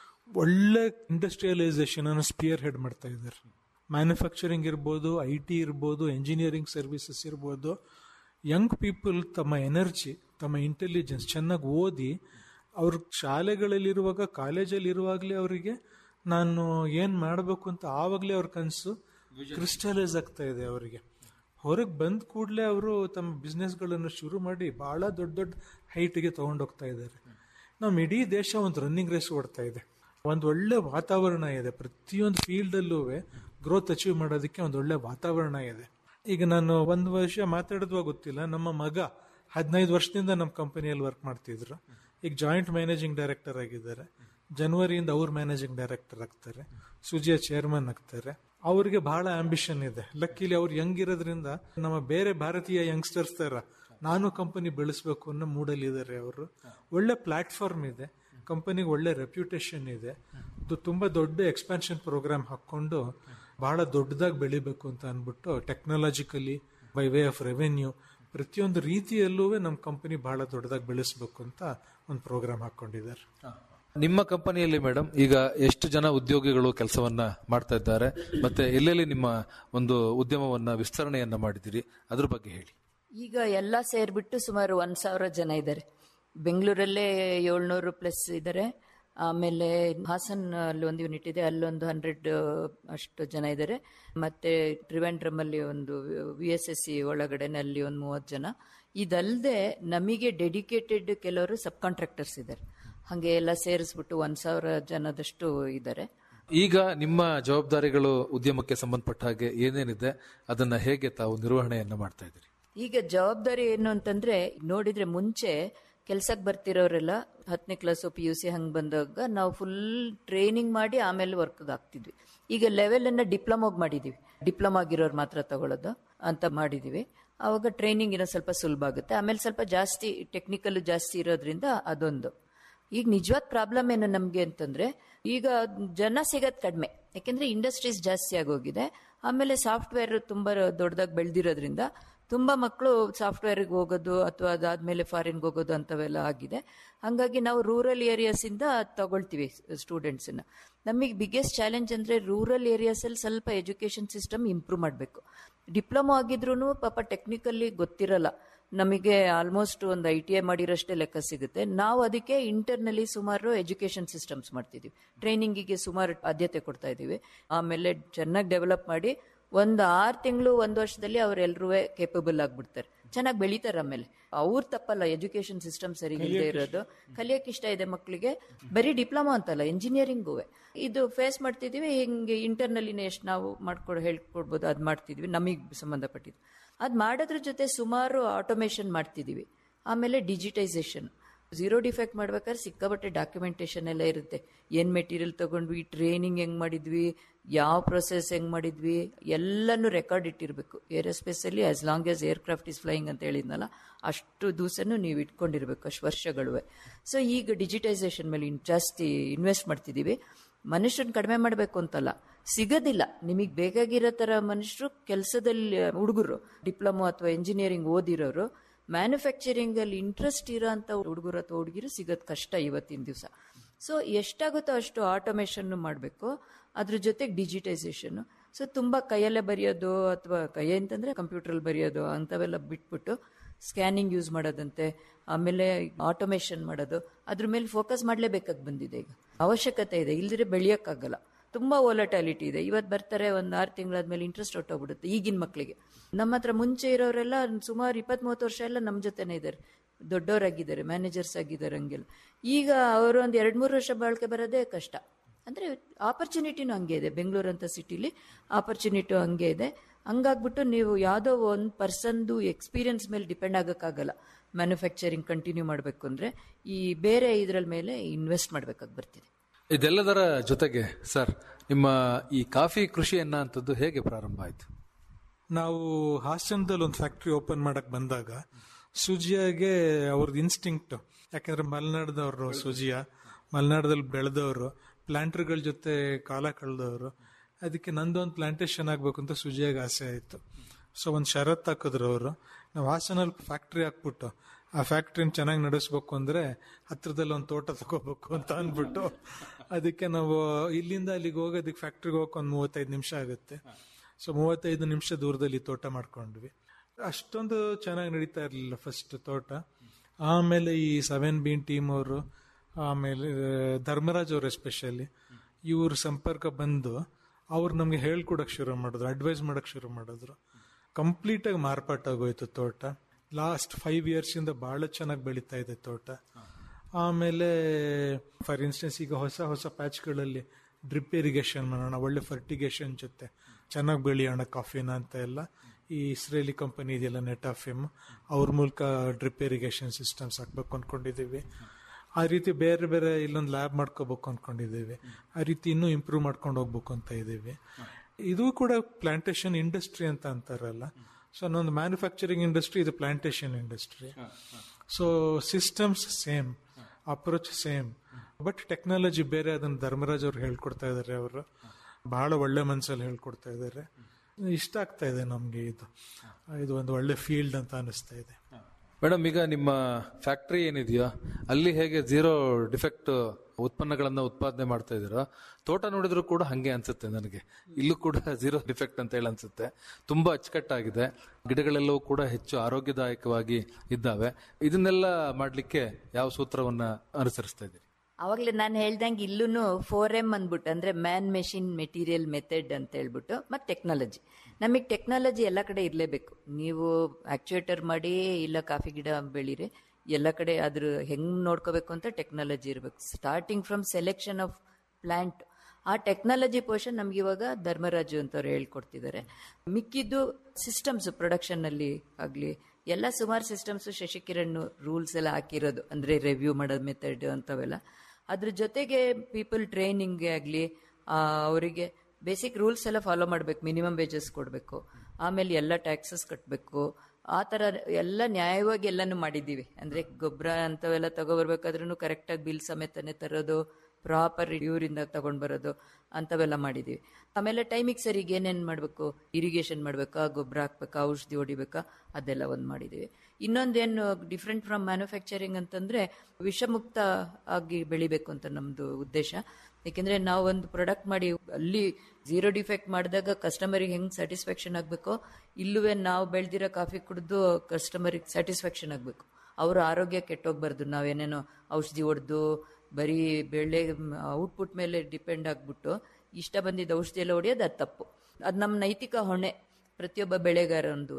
ಒಳ್ಳೆ ಇಂಡಸ್ಟ್ರಿಯಲೈಸೇಷನ್ ಅನ್ನು ಸ್ಪಿಯರ್ ಹೆಡ್ ಮಾಡ್ತಾ ಇದ್ದಾರೆ ಮ್ಯಾನುಫ್ಯಾಕ್ಚರಿಂಗ್ ಇರ್ಬೋದು ಐ ಟಿ ಇರ್ಬೋದು ಎಂಜಿನಿಯರಿಂಗ್ ಸರ್ವಿಸಸ್ ಇರ್ಬೋದು ಯಂಗ್ ಪೀಪಲ್ ತಮ್ಮ ಎನರ್ಜಿ ತಮ್ಮ ಇಂಟೆಲಿಜೆನ್ಸ್ ಚೆನ್ನಾಗಿ ಓದಿ ಅವ್ರ ಶಾಲೆಗಳಲ್ಲಿರುವಾಗ ಕಾಲೇಜಲ್ಲಿ ಇರುವಾಗಲೇ ಅವರಿಗೆ ನಾನು ಏನ್ ಮಾಡಬೇಕು ಅಂತ ಆವಾಗಲೇ ಅವ್ರ ಕನಸು ಕ್ರಿಸ್ಟಲೈಸ್ ಆಗ್ತಾ ಇದೆ ಅವರಿಗೆ ಹೊರಗೆ ಬಂದ ಕೂಡಲೇ ಅವರು ತಮ್ಮ ಬಿಸ್ನೆಸ್ಗಳನ್ನು ಶುರು ಮಾಡಿ ಬಹಳ ದೊಡ್ಡ ದೊಡ್ಡ ಹೈಟ್ಗೆ ತಗೊಂಡೋಗ್ತಾ ಇದ್ದಾರೆ ನಮ್ಮ ಇಡೀ ದೇಶ ಒಂದು ರನ್ನಿಂಗ್ ರೇಸ್ ಓಡ್ತಾ ಇದೆ ಒಂದು ಒಳ್ಳೆ ವಾತಾವರಣ ಇದೆ ಪ್ರತಿಯೊಂದು ಫೀಲ್ಡ್ ಅಲ್ಲೂ ಗ್ರೋತ್ ಅಚೀವ್ ಮಾಡೋದಕ್ಕೆ ಒಂದು ಒಳ್ಳೆ ವಾತಾವರಣ ಇದೆ ಈಗ ನಾನು ಒಂದು ವರ್ಷ ಮಾತಾಡಿದ್ವಾ ಗೊತ್ತಿಲ್ಲ ನಮ್ಮ ಮಗ ಹದಿನೈದು ವರ್ಷದಿಂದ ನಮ್ಮ ಕಂಪನಿಯಲ್ಲಿ ವರ್ಕ್ ಮಾಡ್ತಿದ್ರು ಈಗ ಜಾಯಿಂಟ್ ಮ್ಯಾನೇಜಿಂಗ್ ಡೈರೆಕ್ಟರ್ ಆಗಿದ್ದಾರೆ ಜನವರಿಯಿಂದ ಅವ್ರು ಮ್ಯಾನೇಜಿಂಗ್ ಡೈರೆಕ್ಟರ್ ಆಗ್ತಾರೆ ಸುಜಿಯ ಚೇರ್ಮನ್ ಆಗ್ತಾರೆ ಅವ್ರಿಗೆ ಬಹಳ ಆಂಬಿಷನ್ ಇದೆ ಲಕ್ಕಿಲಿ ಅವ್ರು ಯಂಗ್ ಇರೋದ್ರಿಂದ ನಮ್ಮ ಬೇರೆ ಭಾರತೀಯ ಯಂಗ್ಸ್ಟರ್ಸ್ ತರ ನಾನು ಕಂಪನಿ ಬೆಳೆಸಬೇಕು ಅನ್ನೋ ಮೂಡಲ್ಲಿ ಇದ್ದಾರೆ ಅವರು ಒಳ್ಳೆ ಪ್ಲಾಟ್ಫಾರ್ಮ್ ಇದೆ ಕಂಪನಿಗೆ ಒಳ್ಳೆ ರೆಪ್ಯುಟೇಷನ್ ಇದೆ ಇದು ತುಂಬಾ ದೊಡ್ಡ ಎಕ್ಸ್ಪಾನ್ಷನ್ ಪ್ರೋಗ್ರಾಮ್ ಹಾಕೊಂಡು ಬಹಳ ದೊಡ್ಡದಾಗಿ ಬೆಳಿಬೇಕು ಅಂತ ಅಂದ್ಬಿಟ್ಟು technologically by way of revenue ಪ್ರತಿಯೊಂದು ರೀತಿಯಲ್ಲೂ ನಮ್ಮ ಕಂಪನಿ ಬಹಳ ದೊಡ್ಡದಾಗಿ ಬೆಳೆಸಬೇಕು ಅಂತ ಒಂದು ಪ್ರೋಗ್ರಾಮ್ ಹಾಕೊಂಡಿದ್ದಾರೆ ನಿಮ್ಮ ಕಂಪನಿಯಲ್ಲಿ ಮೇಡಮ್ ಈಗ ಎಷ್ಟು ಜನ ಉದ್ಯೋಗಿಗಳು ಕೆಲಸವನ್ನ ಮಾಡ್ತಾ ಇದ್ದಾರೆ ಮತ್ತೆ ಎಲ್ಲೆಲ್ಲಿ ನಿಮ್ಮ ಒಂದು ಉದ್ಯಮವನ್ನ ವಿಸ್ತರಣೆಯನ್ನ ಮಾಡಿದಿರಿ ಅದ್ರ ಬಗ್ಗೆ ಹೇಳಿ ಈಗ ಎಲ್ಲ ಸೇರ್ಬಿಟ್ಟು ಸುಮಾರು ಒಂದ್ ಸಾವಿರ ಜನ ಇದ್ದಾರೆ ಬೆಂಗಳೂರಲ್ಲೇ ಏಳ್ನೂರು ಪ್ಲಸ್ ಇದ್ದಾರೆ ಆಮೇಲೆ ಹಾಸನ್ ಅಲ್ಲಿ ಒಂದು ಯೂನಿಟ್ ಇದೆ ಅಲ್ಲೊಂದು ಹಂಡ್ರೆಡ್ ಅಷ್ಟು ಜನ ಇದ್ದಾರೆ ಮತ್ತೆ ಟ್ರಿವೆಂಡ್ರಮ್ ಅಲ್ಲಿ ಒಂದು ವಿ ಎಸ್ ಎಸ್ ಸಿ ಒಳಗಡೆನೆ ಅಲ್ಲಿ ಒಂದು ಮೂವತ್ತು ಜನ ಇದಲ್ಲದೆ ನಮಗೆ ಡೆಡಿಕೇಟೆಡ್ ಕೆಲವರು ಸಬ್ ಕಾಂಟ್ರಾಕ್ಟರ್ಸ್ ಇದ್ದಾರೆ ಹಾಗೆ ಎಲ್ಲ ಸೇರಿಸ್ಬಿಟ್ಟು ಒಂದ್ ಸಾವಿರ ಜನದಷ್ಟು ಇದ್ದಾರೆ ಈಗ ನಿಮ್ಮ ಜವಾಬ್ದಾರಿಗಳು ಉದ್ಯಮಕ್ಕೆ ಸಂಬಂಧಪಟ್ಟ ಹಾಗೆ ಏನೇನಿದೆ ಅದನ್ನ ಹೇಗೆ ತಾವು ನಿರ್ವಹಣೆಯನ್ನ ಮಾಡ್ತಾ ಇದ್ದೀರಿ ಈಗ ಜವಾಬ್ದಾರಿ ಏನು ಅಂತಂದ್ರೆ ನೋಡಿದ್ರೆ ಮುಂಚೆ ಕೆಲ್ಸಕ್ಕೆ ಬರ್ತಿರೋರೆಲ್ಲ ಹತ್ತನೇ ಕ್ಲಾಸು ಪಿ ಯು ಸಿ ಹಂಗೆ ಬಂದಾಗ ನಾವು ಫುಲ್ ಟ್ರೈನಿಂಗ್ ಮಾಡಿ ಆಮೇಲೆ ವರ್ಕ್ಗೆ ಹಾಕ್ತಿದ್ವಿ ಈಗ ಲೆವೆಲ್ ಅನ್ನ ಡಿಪ್ಲೊಮಾಗ್ ಮಾಡಿದೀವಿ ಡಿಪ್ಲೊಮಾ ಆಗಿರೋರು ಮಾತ್ರ ತಗೊಳ್ಳೋದು ಅಂತ ಮಾಡಿದೀವಿ ಅವಾಗ ಟ್ರೈನಿಂಗ್ ಇನ್ನೂ ಸ್ವಲ್ಪ ಸುಲಭ ಆಗುತ್ತೆ ಆಮೇಲೆ ಸ್ವಲ್ಪ ಜಾಸ್ತಿ ಟೆಕ್ನಿಕಲ್ ಜಾಸ್ತಿ ಇರೋದ್ರಿಂದ ಅದೊಂದು ಈಗ ನಿಜವಾದ ಪ್ರಾಬ್ಲಮ್ ಏನು ನಮಗೆ ಅಂತಂದ್ರೆ ಈಗ ಜನ ಸಿಗೋದು ಕಡಿಮೆ ಯಾಕೆಂದ್ರೆ ಇಂಡಸ್ಟ್ರೀಸ್ ಜಾಸ್ತಿ ಆಗೋಗಿದೆ ಆಮೇಲೆ ಸಾಫ್ಟ್ವೇರ್ ತುಂಬಾ ದೊಡ್ಡದಾಗಿ ಬೆಳೆದಿರೋದ್ರಿಂದ ತುಂಬಾ ಮಕ್ಕಳು ಸಾಫ್ಟ್ವೇರ್ಗೆ ಹೋಗೋದು ಅಥವಾ ಅದಾದ್ಮೇಲೆ ಫಾರಿನ್ಗೆ ಹೋಗೋದು ಅಂತವೆಲ್ಲ ಆಗಿದೆ ಹಂಗಾಗಿ ನಾವು ರೂರಲ್ ಏರಿಯಾಸ್ ಇಂದ ತಗೊಳ್ತೀವಿ ಸ್ಟೂಡೆಂಟ್ಸ್ನ ನಮಗೆ ಬಿಗ್ಗೆಸ್ಟ್ ಚಾಲೆಂಜ್ ಅಂದ್ರೆ ರೂರಲ್ ಏರಿಯಾಸ್ ಅಲ್ಲಿ ಸ್ವಲ್ಪ ಎಜುಕೇಶನ್ ಸಿಸ್ಟಮ್ ಇಂಪ್ರೂವ್ ಮಾಡಬೇಕು ಡಿಪ್ಲೊಮಾ ಆಗಿದ್ರು ಪಾಪ ಟೆಕ್ನಿಕಲಿ ಗೊತ್ತಿರಲ್ಲ ನಮಗೆ ಆಲ್ಮೋಸ್ಟ್ ಒಂದು ಐ ಟಿ ಐ ಮಾಡಿರೋಷ್ಟೇ ಲೆಕ್ಕ ಸಿಗುತ್ತೆ ನಾವು ಅದಕ್ಕೆ ಇಂಟರ್ನಲಿ ಸುಮಾರು ಎಜುಕೇಶನ್ ಸಿಸ್ಟಮ್ಸ್ ಮಾಡ್ತಿದೀವಿ ಟ್ರೈನಿಂಗಿಗೆ ಸುಮಾರು ಆದ್ಯತೆ ಕೊಡ್ತಾ ಇದೀವಿ ಆಮೇಲೆ ಚೆನ್ನಾಗಿ ಡೆವಲಪ್ ಮಾಡಿ ಒಂದು ಆರು ತಿಂಗಳು ಒಂದು ವರ್ಷದಲ್ಲಿ ಅವರೆಲ್ಲರೂ ಕೇಪಬಲ್ ಆಗ್ಬಿಡ್ತಾರೆ ಚೆನ್ನಾಗಿ ಬೆಳಿತಾರೆ ಆಮೇಲೆ ಅವ್ರ ತಪ್ಪಲ್ಲ ಎಜುಕೇಶನ್ ಸಿಸ್ಟಮ್ ಸರಿ ಇಲ್ಲದೆ ಇರೋದು ಕಲಿಯಕ್ಕೆ ಇಷ್ಟ ಇದೆ ಮಕ್ಕಳಿಗೆ ಬರೀ ಡಿಪ್ಲೊಮಾ ಅಂತಲ್ಲ ಇಂಜಿನಿಯರಿಂಗು ಇದು ಫೇಸ್ ಮಾಡ್ತಿದೀವಿ ಹಿಂಗೆ ಇಂಟರ್ನಲ್ಲಿನೇ ಎಷ್ಟು ನಾವು ಮಾಡ್ಕೊಡ್ ಹೇಳ್ಕೊಡ್ಬೋದು ಅದು ಮಾಡ್ತಿದ್ವಿ ನಮಗೆ ಸಂಬಂಧಪಟ್ಟಿದ್ದು ಅದು ಮಾಡೋದ್ರ ಜೊತೆ ಸುಮಾರು ಆಟೋಮೇಷನ್ ಮಾಡ್ತಿದೀವಿ ಆಮೇಲೆ ಡಿಜಿಟೈಸೇಷನ್ ಝೀರೋ ಡಿಫೆಕ್ಟ್ ಮಾಡ್ಬೇಕಾದ್ರೆ ಸಿಕ್ಕಾಬಟ್ಟೆ ಡಾಕ್ಯುಮೆಂಟೇಶನ್ ಎಲ್ಲ ಇರುತ್ತೆ ಏನ್ ಮೆಟೀರಿಯಲ್ ತಗೊಂಡ್ವಿ ಟ್ರೈನಿಂಗ್ ಹೆಂಗ್ ಮಾಡಿದ್ವಿ ಯಾವ ಪ್ರೊಸೆಸ್ ಹೆಂಗ್ ಮಾಡಿದ್ವಿ ಎಲ್ಲಾನು ರೆಕಾರ್ಡ್ ಇಟ್ಟಿರ್ಬೇಕು ಏರೋಸ್ಪೇಸ್ ಅಲ್ಲಿ as long as aircraft is flying ಅಂತ ಹೇಳಿದ್ನಲ್ಲ ಅಷ್ಟು ದಿವಸನೂ ನೀವು ಇಟ್ಕೊಂಡಿರ್ಬೇಕು ಅಷ್ಟು ವರ್ಷಗಳು ಸೊ ಈಗ ಡಿಜಿಟೈಸೇಷನ್ ಮೇಲೆ ಇನ್- ಜಾಸ್ತಿ ಇನ್ವೆಸ್ಟ್ ಮಾಡ್ತಿದೀವಿ ಮನುಷ್ಯನ್ ಕಡಿಮೆ ಮಾಡಬೇಕು ಅಂತಲ್ಲ ಸಿಗೋದಿಲ್ಲ ನಿಮಗೆ ಬೇಕಾಗಿರೋ ತರ ಮನುಷ್ಯರು ಕೆಲಸದಲ್ಲಿ ಹುಡುಗರು ಡಿಪ್ಲೊಮಾ ಅಥವಾ ಇಂಜಿನಿಯರಿಂಗ್ ಓದಿರೋರು ಮ್ಯಾನುಫ್ಯಾಕ್ಚರಿಂಗ್ ಅಲ್ಲಿ ಇಂಟ್ರೆಸ್ಟ್ ಇರೋ ಅಂತ ಹುಡುಗರು ಅಥವಾ ಹುಡುಗಿರು ಸಿಗೋದು ಕಷ್ಟ ಇವತ್ತಿನ ದಿವಸ ಸೊ ಎಷ್ಟಾಗುತ್ತೋ ಅಷ್ಟು ಆಟೋಮೇಷನ್ ಮಾಡಬೇಕು ಅದ್ರ ಜೊತೆಗೆ ಡಿಜಿಟೈಸೇಷನ್ ಸೊ ತುಂಬಾ ಕೈಯಲ್ಲೇ ಬರೆಯೋದು ಅಥವಾ ಕೈ ಅಂತಂದ್ರೆ ಕಂಪ್ಯೂಟರ್ ಬರೆಯೋದು ಅಂಥವೆಲ್ಲ ಬಿಟ್ಬಿಟ್ಟು ಸ್ಕ್ಯಾನಿಂಗ್ ಯೂಸ್ ಮಾಡೋದಂತೆ ಆಮೇಲೆ ಆಟೋಮೇಷನ್ ಮಾಡೋದು ಅದ್ರ ಮೇಲೆ ಫೋಕಸ್ ಮಾಡಲೇಬೇಕಾಗಿ ಬಂದಿದೆ ಈಗ ಅವಶ್ಯಕತೆ ಇದೆ ಇಲ್ದಿರೆ ಬೆಳೆಯೋಕ್ಕಾಗಲ್ಲ ತುಂಬಾ ವೋಲಟಾಲಿಟಿ ಇದೆ ಇವತ್ತು ಬರ್ತಾರೆ ಒಂದು ಆರು ತಿಂಗಳಾದ್ಮೇಲೆ ಇಂಟ್ರೆಸ್ಟ್ ಹೊಟ್ಟೋಗ್ಬಿಡುತ್ತೆ ಈಗಿನ ಮಕ್ಕಳಿಗೆ ನಮ್ಮ ಹತ್ರ ಮುಂಚೆ ಇರೋರೆಲ್ಲ ಸುಮಾರು ಇಪ್ಪತ್ತ್ ಮೂವತ್ತು ವರ್ಷ ಎಲ್ಲ ನಮ್ಮ ಜೊತೆನೇ ಇದ್ದಾರೆ ದೊಡ್ಡವರಾಗಿದ್ದಾರೆ ಮ್ಯಾನೇಜರ್ಸ್ ಆಗಿದ್ದಾರೆ ಹಂಗೆಲ್ಲ ಈಗ ಅವರು ಒಂದು ಎರಡು ಮೂರು ವರ್ಷ ಬಾಳ್ಕೆ ಬರೋದೇ ಕಷ್ಟ ಅಂದ್ರೆ ಆಪರ್ಚುನಿಟಿನೂ ಹಂಗೆ ಇದೆ ಬೆಂಗಳೂರು ಅಂತ ಸಿಟಿಲಿ ಆಪರ್ಚುನಿಟಿ ಹಂಗೆ ಇದೆ ಹಂಗಾಗ್ಬಿಟ್ಟು ನೀವು ಯಾವುದೋ ಒಂದು ಪರ್ಸನ್ದು ಎಕ್ಸ್ಪೀರಿಯನ್ಸ್ ಮೇಲೆ ಡಿಪೆಂಡ್ ಆಗೋಕ್ಕಾಗಲ್ಲ ಮ್ಯಾನುಫ್ಯಾಕ್ಚರಿಂಗ್ ಕಂಟಿನ್ಯೂ ಮಾಡಬೇಕು ಅಂದ್ರೆ ಈ ಬೇರೆ ಇದ್ರಲ್ಲಿ ಮೇಲೆ ಇನ್ವೆಸ್ಟ್ ಮಾಡ್ಬೇಕಾಗಿ ಬರ್ತಿದೆ ಇದೆಲ್ಲದರ ಜೊತೆಗೆ ಸರ್ ನಿಮ್ಮ ಈ ಕಾಫಿ ಕೃಷಿ ಅನ್ನೋಂಥದ್ದು ಹೇಗೆ ಪ್ರಾರಂಭ ಆಯ್ತು ನಾವು ಹಾಸನದಲ್ಲಿ ಒಂದು ಫ್ಯಾಕ್ಟ್ರಿ ಓಪನ್ ಮಾಡಕ್ ಬಂದಾಗ ಸುಜಿಯಾಗೆ ಅವ್ರದ್ದು ಇನ್ಸ್ಟಿಂಕ್ಟ್ ಯಾಕಂದ್ರೆ ಮಲೆನಾಡದವರು ಸುಜಿಯ ಮಲೆನಾಡದಲ್ಲಿ ಬೆಳೆದವರು ಪ್ಲಾಂಟರ್ಗಳ ಜೊತೆ ಕಾಲ ಕಳೆದವರು ಅದಕ್ಕೆ ನಂದೊಂದು ಪ್ಲಾಂಟೇಶನ್ ಆಗ್ಬೇಕು ಅಂತ ಸುಜಿಯಾಗ ಆಸೆ ಆಯ್ತು ಸೊ ಒಂದು ಷರತ್ ಹಾಕಿದ್ರು ಅವರು ನಾವು ಹಾಸನಲ್ಲಿ ಫ್ಯಾಕ್ಟ್ರಿ ಹಾಕ್ಬಿಟ್ಟು ಆ ಫ್ಯಾಕ್ಟ್ರಿನ ಚೆನ್ನಾಗಿ ನಡೆಸ್ಬೇಕು ಅಂದ್ರೆ ಹತ್ರದಲ್ಲಿ ಒಂದು ತೋಟ ತಗೋಬೇಕು ಅಂತ ಅಂದ್ಬಿಟ್ಟು ಅದಕ್ಕೆ ನಾವು ಇಲ್ಲಿಂದ ಅಲ್ಲಿಗೆ ಹೋಗೋದಕ್ಕೆ ಫ್ಯಾಕ್ಟ್ರಿಗೆ ಹೋಗಕ್ಕೆ ಒಂದು ಮೂವತ್ತೈದು ನಿಮಿಷ ಆಗುತ್ತೆ ಸೊ ಮೂವತ್ತೈದು ನಿಮಿಷ ದೂರದಲ್ಲಿ ತೋಟ ಮಾಡ್ಕೊಂಡ್ವಿ ಅಷ್ಟೊಂದು ಚೆನ್ನಾಗಿ ನಡೀತಾ ಇರಲಿಲ್ಲ ಫಸ್ಟ್ ತೋಟ ಆಮೇಲೆ ಈ ಸೆವೆನ್ ಬೀನ್ ಟೀಮ್ ಅವರು ಆಮೇಲೆ ಧರ್ಮರಾಜ್ ಅವರು ಎಸ್ಪೆಷಲಿ ಇವ್ರ ಸಂಪರ್ಕ ಬಂದು ಅವ್ರು ನಮ್ಗೆ ಹೇಳ್ಕೊಡಕ್ ಶುರು ಮಾಡಿದ್ರು ಅಡ್ವೈಸ್ ಮಾಡಕ್ ಶುರು ಮಾಡಿದ್ರು ಕಂಪ್ಲೀಟ್ ಆಗಿ ಮಾರ್ಪಾಟಾಗೋಯ್ತು ತೋಟ ಲಾಸ್ಟ್ ಫೈವ್ ಇಯರ್ಸ್ ಇಂದ ಬಹಳ ಚೆನ್ನಾಗಿ ಬೆಳೀತಾ ಇದೆ ತೋಟ ಆಮೇಲೆ ಫಾರ್ ಇನ್ಸ್ಟೆನ್ಸ್ ಈಗ ಹೊಸ ಹೊಸ ಪ್ಯಾಚ್ಗಳಲ್ಲಿ ಡ್ರಿಪ್ ಇರಿಗೇಷನ್ ಮಾಡೋಣ ಒಳ್ಳೆ ಫರ್ಟಿಗೇಷನ್ ಜೊತೆ ಚೆನ್ನಾಗಿ ಬೆಳೆಯೋಣ ಕಾಫಿನ ಅಂತ ಎಲ್ಲ ಈ ಇಸ್ರೇಲಿ ಕಂಪನಿ ಇದೆಯಲ್ಲ ನೆಟಾಫಿಮ್ ಅವ್ರ ಮೂಲಕ ಡ್ರಿಪ್ ಇರಿಗೇಷನ್ ಸಿಸ್ಟಮ್ಸ್ ಹಾಕ್ಬೇಕು ಅನ್ಕೊಂಡಿದೀವಿ ಆ ರೀತಿ ಬೇರೆ ಬೇರೆ ಇಲ್ಲೊಂದು ಲ್ಯಾಬ್ ಮಾಡ್ಕೋಬೇಕು ಅನ್ಕೊಂಡಿದ್ದೀವಿ ಆ ರೀತಿ ಇನ್ನೂ ಇಂಪ್ರೂವ್ ಮಾಡ್ಕೊಂಡು ಹೋಗ್ಬೇಕು ಅಂತ ಇದ್ದೀವಿ ಇದು ಕೂಡ ಪ್ಲಾಂಟೇಶನ್ ಇಂಡಸ್ಟ್ರಿ ಅಂತ ಅಂತಾರಲ್ಲ ಸೊ ನೊಂದು ಮ್ಯಾನುಫ್ಯಾಕ್ಚರಿಂಗ್ ಇಂಡಸ್ಟ್ರಿ ಇದು plantation industry so systems same approach same but technology ಬೇರೆ ಅದನ್ನ ಧರ್ಮರಾಜ್ ಅವ್ರು ಹೇಳ್ಕೊಡ್ತಾ ಇದಾರೆ ಅವರು ಬಹಳ ಒಳ್ಳೆ ಮನ್ಸಲ್ಲಿ ಹೇಳ್ಕೊಡ್ತಾ ಇದ್ದಾರೆ ಇಷ್ಟ ಆಗ್ತಾ ಇದೆ ನಮ್ಗೆ ಇದು ಇದು ಒಂದು ಒಳ್ಳೆ ಫೀಲ್ಡ್ ಅಂತ ಅನಿಸ್ತಾ ಇದೆ ಮೇಡಮ್ ಈಗ ನಿಮ್ಮ ಫ್ಯಾಕ್ಟರಿ ಏನಿದೆಯೋ ಅಲ್ಲಿ ಹೇಗೆ ಝೀರೋ ಡಿಫೆಕ್ಟ್ ಉತ್ಪನ್ನಗಳನ್ನ ಉತ್ಪಾದನೆ ಮಾಡ್ತಾ ಇದ್ದೀರೋ ತೋಟ ನೋಡಿದ್ರು ಕೂಡ ಹಂಗೆ ಅನ್ಸುತ್ತೆ ನನಗೆ ಇಲ್ಲೂ ಕೂಡ ಝೀರೋ ಡಿಫೆಕ್ಟ್ ಅಂತ ಹೇಳಿ ಅನ್ಸುತ್ತೆ ತುಂಬಾ ಅಚ್ಚುಕಟ್ಟಾಗಿದೆ ಗಿಡಗಳೆಲ್ಲವೂ ಕೂಡ ಹೆಚ್ಚು ಆರೋಗ್ಯದಾಯಕವಾಗಿ ಇದ್ದಾವೆ ಇದನ್ನೆಲ್ಲ ಮಾಡ್ಲಿಕ್ಕೆ ಯಾವ ಸೂತ್ರವನ್ನ ಅನುಸರಿಸ್ತಾ ಇದ್ದೀರಿ ಅವಾಗಲೇ ನಾನು ಹೇಳ್ದಂಗೆ ಇಲ್ಲೂ ಫೋರ್ ಎಮ್ ಅಂದ್ಬಿಟ್ಟು ಅಂದ್ರೆ ಮ್ಯಾನ್ ಮೆಷಿನ್ ಮೆಟೀರಿಯಲ್ ಮೆಥಡ್ ಅಂತ ಹೇಳ್ಬಿಟ್ಟು ಮತ್ತೆ ಟೆಕ್ನಾಲಜಿ ನಮಗೆ ಟೆಕ್ನಾಲಜಿ ಎಲ್ಲ ಕಡೆ ಇರಲೇಬೇಕು ನೀವು ಆಕ್ಚುಯೇಟರ್ ಮಾಡಿ ಇಲ್ಲ ಕಾಫಿ ಗಿಡ ಬೆಳೀರಿ ಎಲ್ಲ ಕಡೆ ಅದ್ರ ಹೆಂಗ್ ನೋಡ್ಕೋಬೇಕು ಅಂತ ಟೆಕ್ನಾಲಜಿ ಇರಬೇಕು starting from selection of plant ಆ ಟೆಕ್ನಾಲಜಿ ಪೋರ್ಷನ್ ನಮ್ಗೆ ಇವಾಗ ಧರ್ಮರಾಜು ಅಂತವ್ರು ಹೇಳ್ಕೊಡ್ತಿದ್ದಾರೆ ಮಿಕ್ಕಿದ್ದು ಸಿಸ್ಟಮ್ಸ್ ಪ್ರೊಡಕ್ಷನ್ ಅಲ್ಲಿ ಆಗ್ಲಿ ಎಲ್ಲ ಸುಮಾರು ಸಿಸ್ಟಮ್ಸ್ ಶಶಿಕಿರಣ್ ರೂಲ್ಸ್ ಎಲ್ಲ ಹಾಕಿರೋದು ಅಂದ್ರೆ ರಿವ್ಯೂ ಮಾಡೋದು ಮೆಥಡ್ ಅಂತವೆಲ್ಲ ಅದ್ರ ಜೊತೆಗೆ ಪೀಪಲ್ ಟ್ರೈನಿಂಗ್ ಆಗಲಿ ಅವರಿಗೆ ಬೇಸಿಕ್ ರೂಲ್ಸ್ ಎಲ್ಲ ಫಾಲೋ ಮಾಡ್ಬೇಕು ಮಿನಿಮಮ್ ವೇಜಸ್ ಕೊಡಬೇಕು ಆಮೇಲೆ ಎಲ್ಲ ಟ್ಯಾಕ್ಸಸ್ ಕಟ್ಟಬೇಕು ಆ ಥರ ಎಲ್ಲ ನ್ಯಾಯವಾಗಿ ಎಲ್ಲಾನು ಮಾಡಿದ್ದೀವಿ ಅಂದ್ರೆ ಗೊಬ್ಬರ ಅಂತವೆಲ್ಲ ತಗೊಬರ್ಬೇಕಾದ್ರೂ ಕರೆಕ್ಟಾಗಿ ಬಿಲ್ ಸಮೇತನೇ ತರೋದು ಪ್ರಾಪರ್ ಇವರಿಂದ ತಗೊಂಡ್ ಬರೋದು ಅಂತವೆಲ್ಲ ಮಾಡಿದೀವಿ ಆಮೇಲೆ ಟೈಮಿಗೆ ಸರಿಗೆ ಏನೇನ್ ಮಾಡ್ಬೇಕು ಇರಿಗೇಷನ್ ಮಾಡ್ಬೇಕಾ ಗೊಬ್ಬರ ಹಾಕ್ಬೇಕಾ ಔಷಧಿ ಹೊಡಿಬೇಕಾ ಅದೆಲ್ಲ ಒಂದ್ ಮಾಡಿದೀವಿ ಇನ್ನೊಂದೇನು ಡಿಫ್ರೆಂಟ್ ಫ್ರಮ್ ಮ್ಯಾನುಫ್ಯಾಕ್ಚರಿಂಗ್ ಅಂತಂದ್ರೆ ವಿಷಮುಕ್ತ ಆಗಿ ಬೆಳಿಬೇಕು ಅಂತ ನಮ್ದು ಉದ್ದೇಶ ಯಾಕೆಂದ್ರೆ ನಾವು ಒಂದು ಪ್ರಾಡಕ್ಟ್ ಮಾಡಿ ಅಲ್ಲಿ ಝೀರೋ ಡಿಫೆಕ್ಟ್ ಮಾಡಿದಾಗ ಕಸ್ಟಮರಿಗೆ ಹೆಂಗ್ ಸ್ಯಾಟಿಸ್ಫ್ಯಾಕ್ಷನ್ ಆಗ್ಬೇಕೋ ಇಲ್ಲುವೆ ನಾವು ಬೆಳೆದಿರೋ ಕಾಫಿ ಕುಡಿದು ಕಸ್ಟಮರಿಗೆ ಸ್ಯಾಟಿಸ್ಫ್ಯಾಕ್ಷನ್ ಆಗ್ಬೇಕು ಅವ್ರ ಆರೋಗ್ಯ ಕೆಟ್ಟೋಗ್ಬಾರ್ದು ನಾವೇನೇನೋ ಔಷಧಿ ಹೊಡೆದು ಬರೀ ಬೆಳೆ ಔಟ್ಪುಟ್ ಮೇಲೆ ಡಿಪೆಂಡ್ ಆಗ್ಬಿಟ್ಟು ಇಷ್ಟ ಬಂದಿದ್ದ ಔಷಧಿ ಎಲ್ಲ ಹೊಡೆಯೋದು ಅದು ತಪ್ಪು ಅದು ನಮ್ಮ ನೈತಿಕ ಹೊಣೆ ಪ್ರತಿಯೊಬ್ಬ ಬೆಳೆಗಾರನದುವೆ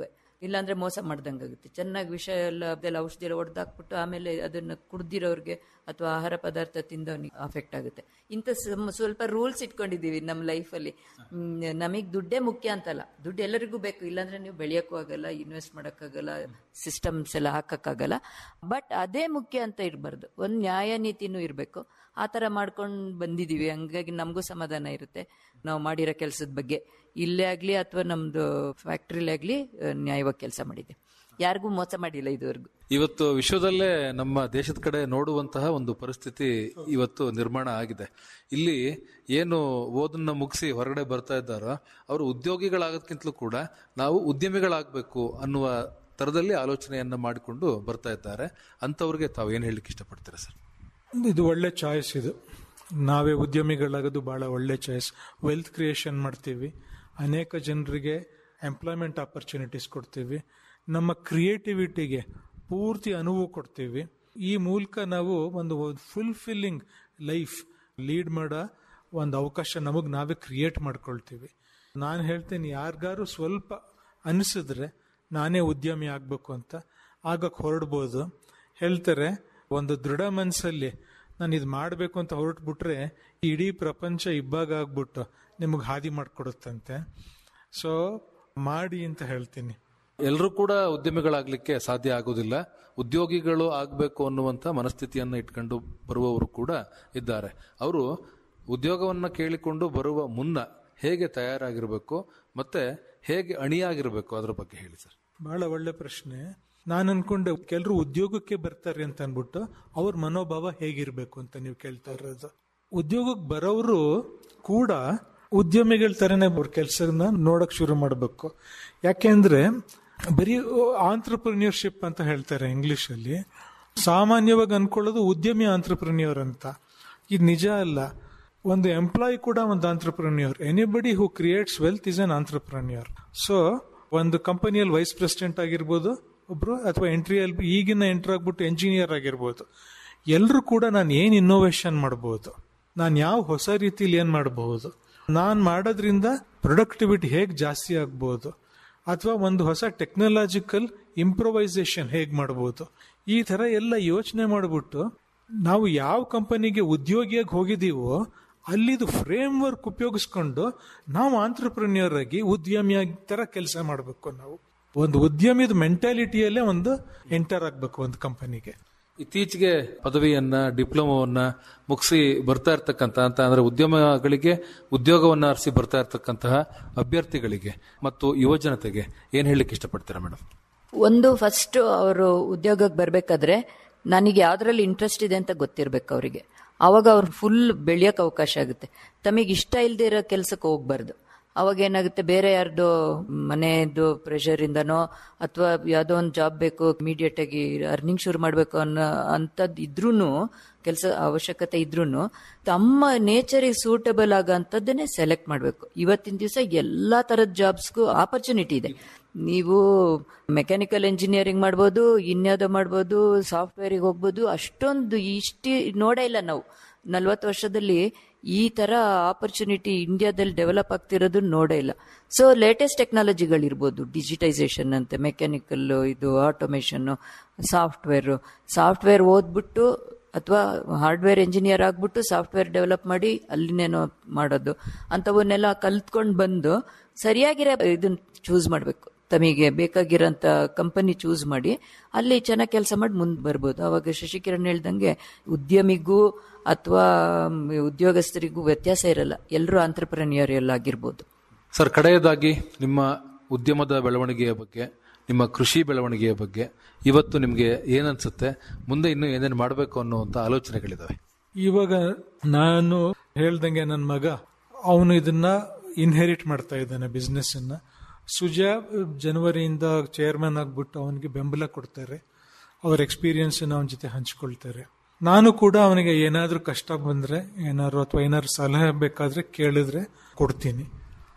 ಇಲ್ಲಾಂದ್ರೆ ಮೋಸ ಮಾಡ್ದಂಗಾಗುತ್ತೆ ಚೆನ್ನಾಗಿ ವಿಷ ಎಲ್ಲ ಅದೆಲ್ಲ ಔಷಧಿ ಎಲ್ಲ ಹೊಡೆದಾಕ್ಬಿಟ್ಟು ಆಮೇಲೆ ಅದನ್ನು ಕುಡ್ದಿರೋರಿಗೆ ಅಥವಾ ಆಹಾರ ಪದಾರ್ಥ ತಿಂದವನಿಗೆ ಅಫೆಕ್ಟ್ ಆಗುತ್ತೆ ಇಂಥ ಸಮ್- ಸ್ವಲ್ಪ ರೂಲ್ಸ್ ಇಟ್ಕೊಂಡಿದ್ದೀವಿ ನಮ್ಮ ಲೈಫಲ್ಲಿ ನಮಗೆ ದುಡ್ಡೇ ಮುಖ್ಯ ಅಂತಲ್ಲ ದುಡ್ಡು ಎಲ್ಲರಿಗೂ ಬೇಕು ಇಲ್ಲಾಂದ್ರೆ ನೀವು ಬೆಳೆಯೋಕ್ಕೂ ಆಗಲ್ಲ ಇನ್ವೆಸ್ಟ್ ಮಾಡೋಕ್ಕಾಗಲ್ಲ ಸಿಸ್ಟಮ್ಸ್ ಎಲ್ಲ ಹಾಕಕ್ಕಾಗಲ್ಲ ಬಟ್ ಅದೇ ಮುಖ್ಯ ಅಂತ ಇರಬಾರ್ದು ಒಂದು ನ್ಯಾಯ ನೀತಿನೂ ಇರಬೇಕು ಆ ಥರ ಮಾಡ್ಕೊಂಡು ಬಂದಿದ್ದೀವಿ ಹಂಗಾಗಿ ನಮಗೂ ಸಮಾಧಾನ ಇರುತ್ತೆ ನಾವು ಮಾಡಿರೋ ಕೆಲಸದ ಬಗ್ಗೆ ಇಲ್ಲೇ ಆಗಲಿ ಅಥವಾ ನಮ್ಮದು ಫ್ಯಾಕ್ಟ್ರಿಲೇ ಆಗಲಿ ನ್ಯಾಯವಾಗಿ ಕೆಲಸ ಮಾಡಿದ್ದೆ ಯಾರಿಗೂ ಮೋಸ ಮಾಡಿಲ್ಲ ಇದುವರೆಗೂ ಇವತ್ತು ವಿಶ್ವದಲ್ಲೇ ನಮ್ಮ ದೇಶದ ಕಡೆ ನೋಡುವಂತಹ ಒಂದು ಪರಿಸ್ಥಿತಿ ಇವತ್ತು ನಿರ್ಮಾಣ ಆಗಿದೆ ಇಲ್ಲಿ ಏನು ಓದನ್ನ ಮುಗಿಸಿ ಹೊರಗಡೆ ಬರ್ತಾ ಇದ್ದಾರೋ ಅವರು ಉದ್ಯೋಗಿಗಳಾಗೋದ್ಕಿಂತಲೂ ಕೂಡ ನಾವು ಉದ್ಯಮಿಗಳಾಗಬೇಕು ಅನ್ನುವ ತರದಲ್ಲಿ ಆಲೋಚನೆಯನ್ನ ಮಾಡಿಕೊಂಡು ಬರ್ತಾ ಇದ್ದಾರೆ ಅಂತವ್ರಿಗೆ ತಾವು ಏನು ಹೇಳಲಿಕ್ಕೆ ಇಷ್ಟಪಡ್ತೀರಾ ಸರ್ ಇದು ಒಳ್ಳೆ ಚಾಯ್ಸ್ ಇದು ನಾವೇ ಉದ್ಯಮಿಗಳಾಗೋದು ಬಹಳ ಒಳ್ಳೆ ಚಾಯ್ಸ್ ವೆಲ್ತ್ ಕ್ರಿಯೇಷನ್ ಮಾಡ್ತೀವಿ ಅನೇಕ ಜನರಿಗೆ ಎಂಪ್ಲಾಯ್ಮೆಂಟ್ ಆಪರ್ಚುನಿಟೀಸ್ ಕೊಡ್ತೀವಿ ನಮ್ಮ ಕ್ರಿಯೇಟಿವಿಟಿಗೆ ಪೂರ್ತಿ ಅನುವು ಕೊಡ್ತೀವಿ ಈ ಮೂಲಕ ನಾವು ಒಂದು ಫುಲ್ಫಿಲ್ಲಿಂಗ್ ಲೈಫ್ ಲೀಡ್ ಮಾಡೋ ಒಂದು ಅವಕಾಶ ನಮಗೆ ನಾವೇ ಕ್ರಿಯೇಟ್ ಮಾಡ್ಕೊಳ್ತೀವಿ ನಾನು ಹೇಳ್ತೀನಿ ಯಾರಿಗಾರು ಸ್ವಲ್ಪ ಅನಿಸಿದ್ರೆ ನಾನೇ ಉದ್ಯಮಿ ಆಗಬೇಕು ಅಂತ ಆಗಕ್ಕೆ ಹೊರಡ್ಬೋದು ಹೇಳ್ತಾರೆ ಒಂದು ದೃಢ ಮನಸ್ಸಲ್ಲಿ ನಾನು ಇದು ಮಾಡಬೇಕು ಅಂತ ಹೊರಟ್ಬಿಟ್ರೆ ಇಡೀ ಪ್ರಪಂಚ ಇಬ್ಬಾಗ ಆಗ್ಬಿಟ್ಟು ನಿಮಗೆ ಹಾದಿ ಮಾಡಿಕೊಡುತ್ತಂತೆ ಸೊ ಮಾಡಿ ಅಂತ ಹೇಳ್ತೀನಿ ಎಲ್ಲರೂ ಕೂಡ ಉದ್ಯಮಿಗಳಾಗ್ಲಿಕ್ಕೆ ಸಾಧ್ಯ ಆಗೋದಿಲ್ಲ ಉದ್ಯೋಗಿಗಳು ಆಗಬೇಕು ಅನ್ನುವಂಥ ಮನಸ್ಥಿತಿಯನ್ನ ಇಟ್ಕೊಂಡು ಬರುವವರು ಕೂಡ ಇದ್ದಾರೆ ಅವರು ಉದ್ಯೋಗವನ್ನ ಕೇಳಿಕೊಂಡು ಬರುವ ಮುನ್ನ ಹೇಗೆ ತಯಾರಾಗಿರ್ಬೇಕು ಮತ್ತೆ ಹೇಗೆ ಅಣಿಯಾಗಿರ್ಬೇಕು ಅದರ ಬಗ್ಗೆ ಹೇಳಿ ಸರ್ ಬಹಳ ಒಳ್ಳೆ ಪ್ರಶ್ನೆ ನಾನು ಅನ್ಕೊಂಡೆ ಕೆಲರು ಉದ್ಯೋಗಕ್ಕೆ ಬರ್ತಾರೆ ಅಂತ ಅನ್ಬಿಟ್ಟು ಅವ್ರ ಮನೋಭಾವ ಹೇಗಿರ್ಬೇಕು ಅಂತ ನೀವು ಕೇಳ್ತಾ ಇರೋದು ಉದ್ಯೋಗಕ್ಕೆ ಬರೋರು ಕೂಡ ಉದ್ಯಮಿಗಳ ತರನೇ ಅವ್ರ ಕೆಲಸನ ನೋಡಕ್ ಶುರು ಮಾಡಬೇಕು ಯಾಕೆಂದ್ರೆ ಬರೀ ಆಂಟ್ರಪ್ರಿನಿಯರ್ಶಿಪ್ ಅಂತ ಹೇಳ್ತಾರೆ ಇಂಗ್ಲಿಷ್ ಅಲ್ಲಿ ಸಾಮಾನ್ಯವಾಗಿ ಅನ್ಕೊಳ್ಳೋದು ಉದ್ಯಮಿ ಆಂಟ್ರಪ್ರಿನಿಯರ್ ಅಂತ ಇದು ನಿಜ ಅಲ್ಲ ಒಂದು ಎಂಪ್ಲಾಯ್ ಕೂಡ ಒಂದು entrepreneur anybody who creates wealth is an entrepreneur so ಒಂದು ಕಂಪನಿಯಲ್ಲಿ ವೈಸ್ ಪ್ರೆಸಿಡೆಂಟ್ ಆಗಿರ್ಬೋದು ಒಬ್ರು ಅಥವಾ ಎಂಟ್ರಿಯಲ್ಲಿ ಈಗಿನ ಎಂಟ್ರ್ ಆಗ್ಬಿಟ್ಟು ಎಂಜಿನಿಯರ್ ಆಗಿರ್ಬೋದು ಎಲ್ಲರೂ ಕೂಡ ನಾನು ಏನು ಇನ್ನೋವೇಷನ್ ಮಾಡ್ಬೋದು ನಾನು ಯಾವ ಹೊಸ ರೀತಿಲಿ ಏನು ಮಾಡಬಹುದು ನಾನು ಮಾಡೋದ್ರಿಂದ ಪ್ರೊಡಕ್ಟಿವಿಟಿ ಹೇಗೆ ಜಾಸ್ತಿ ಆಗ್ಬೋದು ಅಥವಾ ಒಂದು ಹೊಸ ಟೆಕ್ನಾಲಜಿಕಲ್ ಇಂಪ್ರೊವೈಸೇಷನ್ ಹೇಗೆ ಮಾಡ್ಬೋದು ಈ ಥರ ಎಲ್ಲ ಯೋಚನೆ ಮಾಡಿಬಿಟ್ಟು ನಾವು ಯಾವ ಕಂಪನಿಗೆ ಉದ್ಯೋಗಿಯಾಗಿ ಹೋಗಿದ್ದೀವೋ ಅಲ್ಲಿದು ಫ್ರೇಮ್ ವರ್ಕ್ ಉಪಯೋಗಿಸ್ಕೊಂಡು ನಾವು ಆಂಟ್ರಪ್ರಿನಿಯರ್ ಆಗಿ ಉದ್ಯಮಿಯಾಗಿ ತರ ಕೆಲಸ ಮಾಡಬೇಕು ನಾವು ಒಂದು ಉದ್ಯಮಿದ ಮೆಂಟಾಲಿಟಿಯಲ್ಲೇ ಒಂದು ಎಂಟರ್ ಆಗ್ಬೇಕು ಒಂದು ಕಂಪನಿಗೆ ಇತ್ತೀಚೆಗೆ ಪದವಿಯನ್ನ ಡಿಪ್ಲೊಮೋವನ್ನ ಮುಗಿಸಿ ಬರ್ತಾ ಇರ್ತಕ್ಕಂಥ ಅಂತ ಅಂದ್ರೆ ಉದ್ಯಮಗಳಿಗೆ ಉದ್ಯೋಗವನ್ನ ಅರಸಿ ಬರ್ತಾ ಇರ್ತಕ್ಕಂತಹ ಅಭ್ಯರ್ಥಿಗಳಿಗೆ ಮತ್ತು ಯುವಜನತೆಗೆ ಏನ್ ಹೇಳಲಿಕ್ಕೆ ಇಷ್ಟಪಡ್ತೀರಾ ಮೇಡಮ್ ಒಂದು ಫಸ್ಟ್ ಅವರು ಉದ್ಯೋಗಕ್ಕೆ ಬರಬೇಕಾದ್ರೆ ನನಗೆ ಯಾವ್ದ್ರಲ್ಲಿ ಇಂಟ್ರೆಸ್ಟ್ ಇದೆ ಅಂತ ಗೊತ್ತಿರ್ಬೇಕು ಅವರಿಗೆ ಅವಾಗ ಅವ್ರು ಫುಲ್ ಬೆಳೆಯಕ್ಕೆ ಅವಕಾಶ ಆಗುತ್ತೆ ತಮಗೆ ಇಷ್ಟ ಇಲ್ಲದೆ ಇರೋ ಕೆಲಸಕ್ಕೆ ಹೋಗ್ಬಾರ್ದು ಅವಾಗ ಏನಾಗುತ್ತೆ ಬೇರೆ ಯಾರ್ದೋ ಮನೆಯದು ಪ್ರೆಷರ್ ಇಂದನೋ ಅಥವಾ ಯಾವುದೋ ಒಂದು ಜಾಬ್ ಬೇಕು ಇಮಿಡಿಯೇಟ್ ಆಗಿ ಅರ್ನಿಂಗ್ ಶುರು ಮಾಡಬೇಕು ಅನ್ನೋ ಅಂಥದ್ದು ಇದ್ರೂ ಕೆಲಸ ಅವಶ್ಯಕತೆ ಇದ್ರೂ ತಮ್ಮ ನೇಚರಿಗೆ ಸೂಟಬಲ್ ಆಗಂಥದ್ದನ್ನೇ ಸೆಲೆಕ್ಟ್ ಮಾಡಬೇಕು ಇವತ್ತಿನ ದಿವಸ ಎಲ್ಲಾ ತರದ ಜಾಬ್ಸ್ಗೂ ಆಪರ್ಚುನಿಟಿ ಇದೆ ನೀವು ಮೆಕ್ಯಾನಿಕಲ್ ಇಂಜಿನಿಯರಿಂಗ್ ಮಾಡ್ಬೋದು ಇನ್ಯಾವುದೋ ಮಾಡ್ಬೋದು ಸಾಫ್ಟ್ವೇರಿಗೆ ಹೋಗ್ಬೋದು ಅಷ್ಟೊಂದು ಇಷ್ಟಿ ನೋಡೇ ಇಲ್ಲ ನಾವು ನಲ್ವತ್ತು ವರ್ಷದಲ್ಲಿ ಈ ತರ ಆಪರ್ಚುನಿಟಿ ಇಂಡಿಯಾದಲ್ಲಿ ಡೆವಲಪ್ ಆಗ್ತಿರೋದು ನೋಡೇ ಇಲ್ಲ ಸೊ ಲೇಟೆಸ್ಟ್ ಟೆಕ್ನಾಲಜಿಗಳಿರ್ಬೋದು ಡಿಜಿಟೈಸೇಷನ್ ಅಂತೆ ಮೆಕ್ಯಾನಿಕಲ್ ಇದು ಆಟೋಮೇಷನ್ ಸಾಫ್ಟ್ವೇರ್ ಸಾಫ್ಟ್ವೇರ್ ಓದ್ಬಿಟ್ಟು ಅಥವಾ ಹಾರ್ಡ್ವೇರ್ ಇಂಜಿನಿಯರ್ ಆಗ್ಬಿಟ್ಟು ಸಾಫ್ಟ್ವೇರ್ ಡೆವಲಪ್ ಮಾಡಿ ಅಲ್ಲಿನೇನೋ ಮಾಡೋದು ಅಂಥವನ್ನೆಲ್ಲ ಕಲ್ತ್ಕೊಂಡು ಬಂದು ಸರಿಯಾಗಿರೋ ಇದನ್ನ ಚೂಸ್ ಮಾಡಬೇಕು ತಮಗೆ ಬೇಕಾಗಿರೋಂಥ ಕಂಪನಿ ಚೂಸ್ ಮಾಡಿ ಅಲ್ಲಿ ಚೆನ್ನಾಗಿ ಕೆಲಸ ಮಾಡಿ ಮುಂದೆ ಬರ್ಬೋದು ಅವಾಗ ಶಶಿಕಿರಣ್ ಹೇಳ್ದಂಗೆ ಉದ್ಯಮಿಗೂ ಅಥವಾ ಉದ್ಯೋಗಸ್ಥರಿಗೂ ವ್ಯತ್ಯಾಸ ಇರಲ್ಲ ಎಲ್ಲರೂ ಆಂಟ್ರಪ್ರನಿಯರ್ ಆಗಿರ್ಬೋದು ಸರ್ ಕಡೆಯದಾಗಿ ನಿಮ್ಮ ಉದ್ಯಮದ ಬೆಳವಣಿಗೆಯ ಬಗ್ಗೆ ನಿಮ್ಮ ಕೃಷಿ ಬೆಳವಣಿಗೆಯ ಬಗ್ಗೆ ಇವತ್ತು ನಿಮಗೆ ಏನನ್ಸುತ್ತೆ ಮುಂದೆ ಇನ್ನೂ ಏನೇನು ಮಾಡಬೇಕು ಅನ್ನುವಂಥ ಆಲೋಚನೆಗಳಿದಾವೆ ಇವಾಗ ನಾನು ಹೇಳ್ದಂಗೆ ನನ್ನ ಮಗ ಅವನು ಇದನ್ನ ಇನ್ಹೆರಿಟ್ ಮಾಡ್ತಾ ಇದ್ದಾನೆ ಬಿಸ್ನೆಸ್ ಅನ್ನ ಸುಜಾ ಜನವರಿಯಿಂದ ಚೇರ್ಮನ್ ಆಗ್ಬಿಟ್ಟು ಅವನಿಗೆ ಬೆಂಬಲ ಕೊಡ್ತಾರೆ ಅವ್ರ ಎಕ್ಸ್ಪೀರಿಯನ್ಸ್ ಅವನ ಜೊತೆ ಹಂಚ್ಕೊಳ್ತಾರೆ ನಾನು ಕೂಡ ಅವನಿಗೆ ಏನಾದ್ರೂ ಕಷ್ಟ ಬಂದ್ರೆ ಏನಾದ್ರು ಅಥವಾ ಏನಾದ್ರು ಸಲಹೆ ಬೇಕಾದ್ರೆ ಕೇಳಿದ್ರೆ ಕೊಡ್ತೀನಿ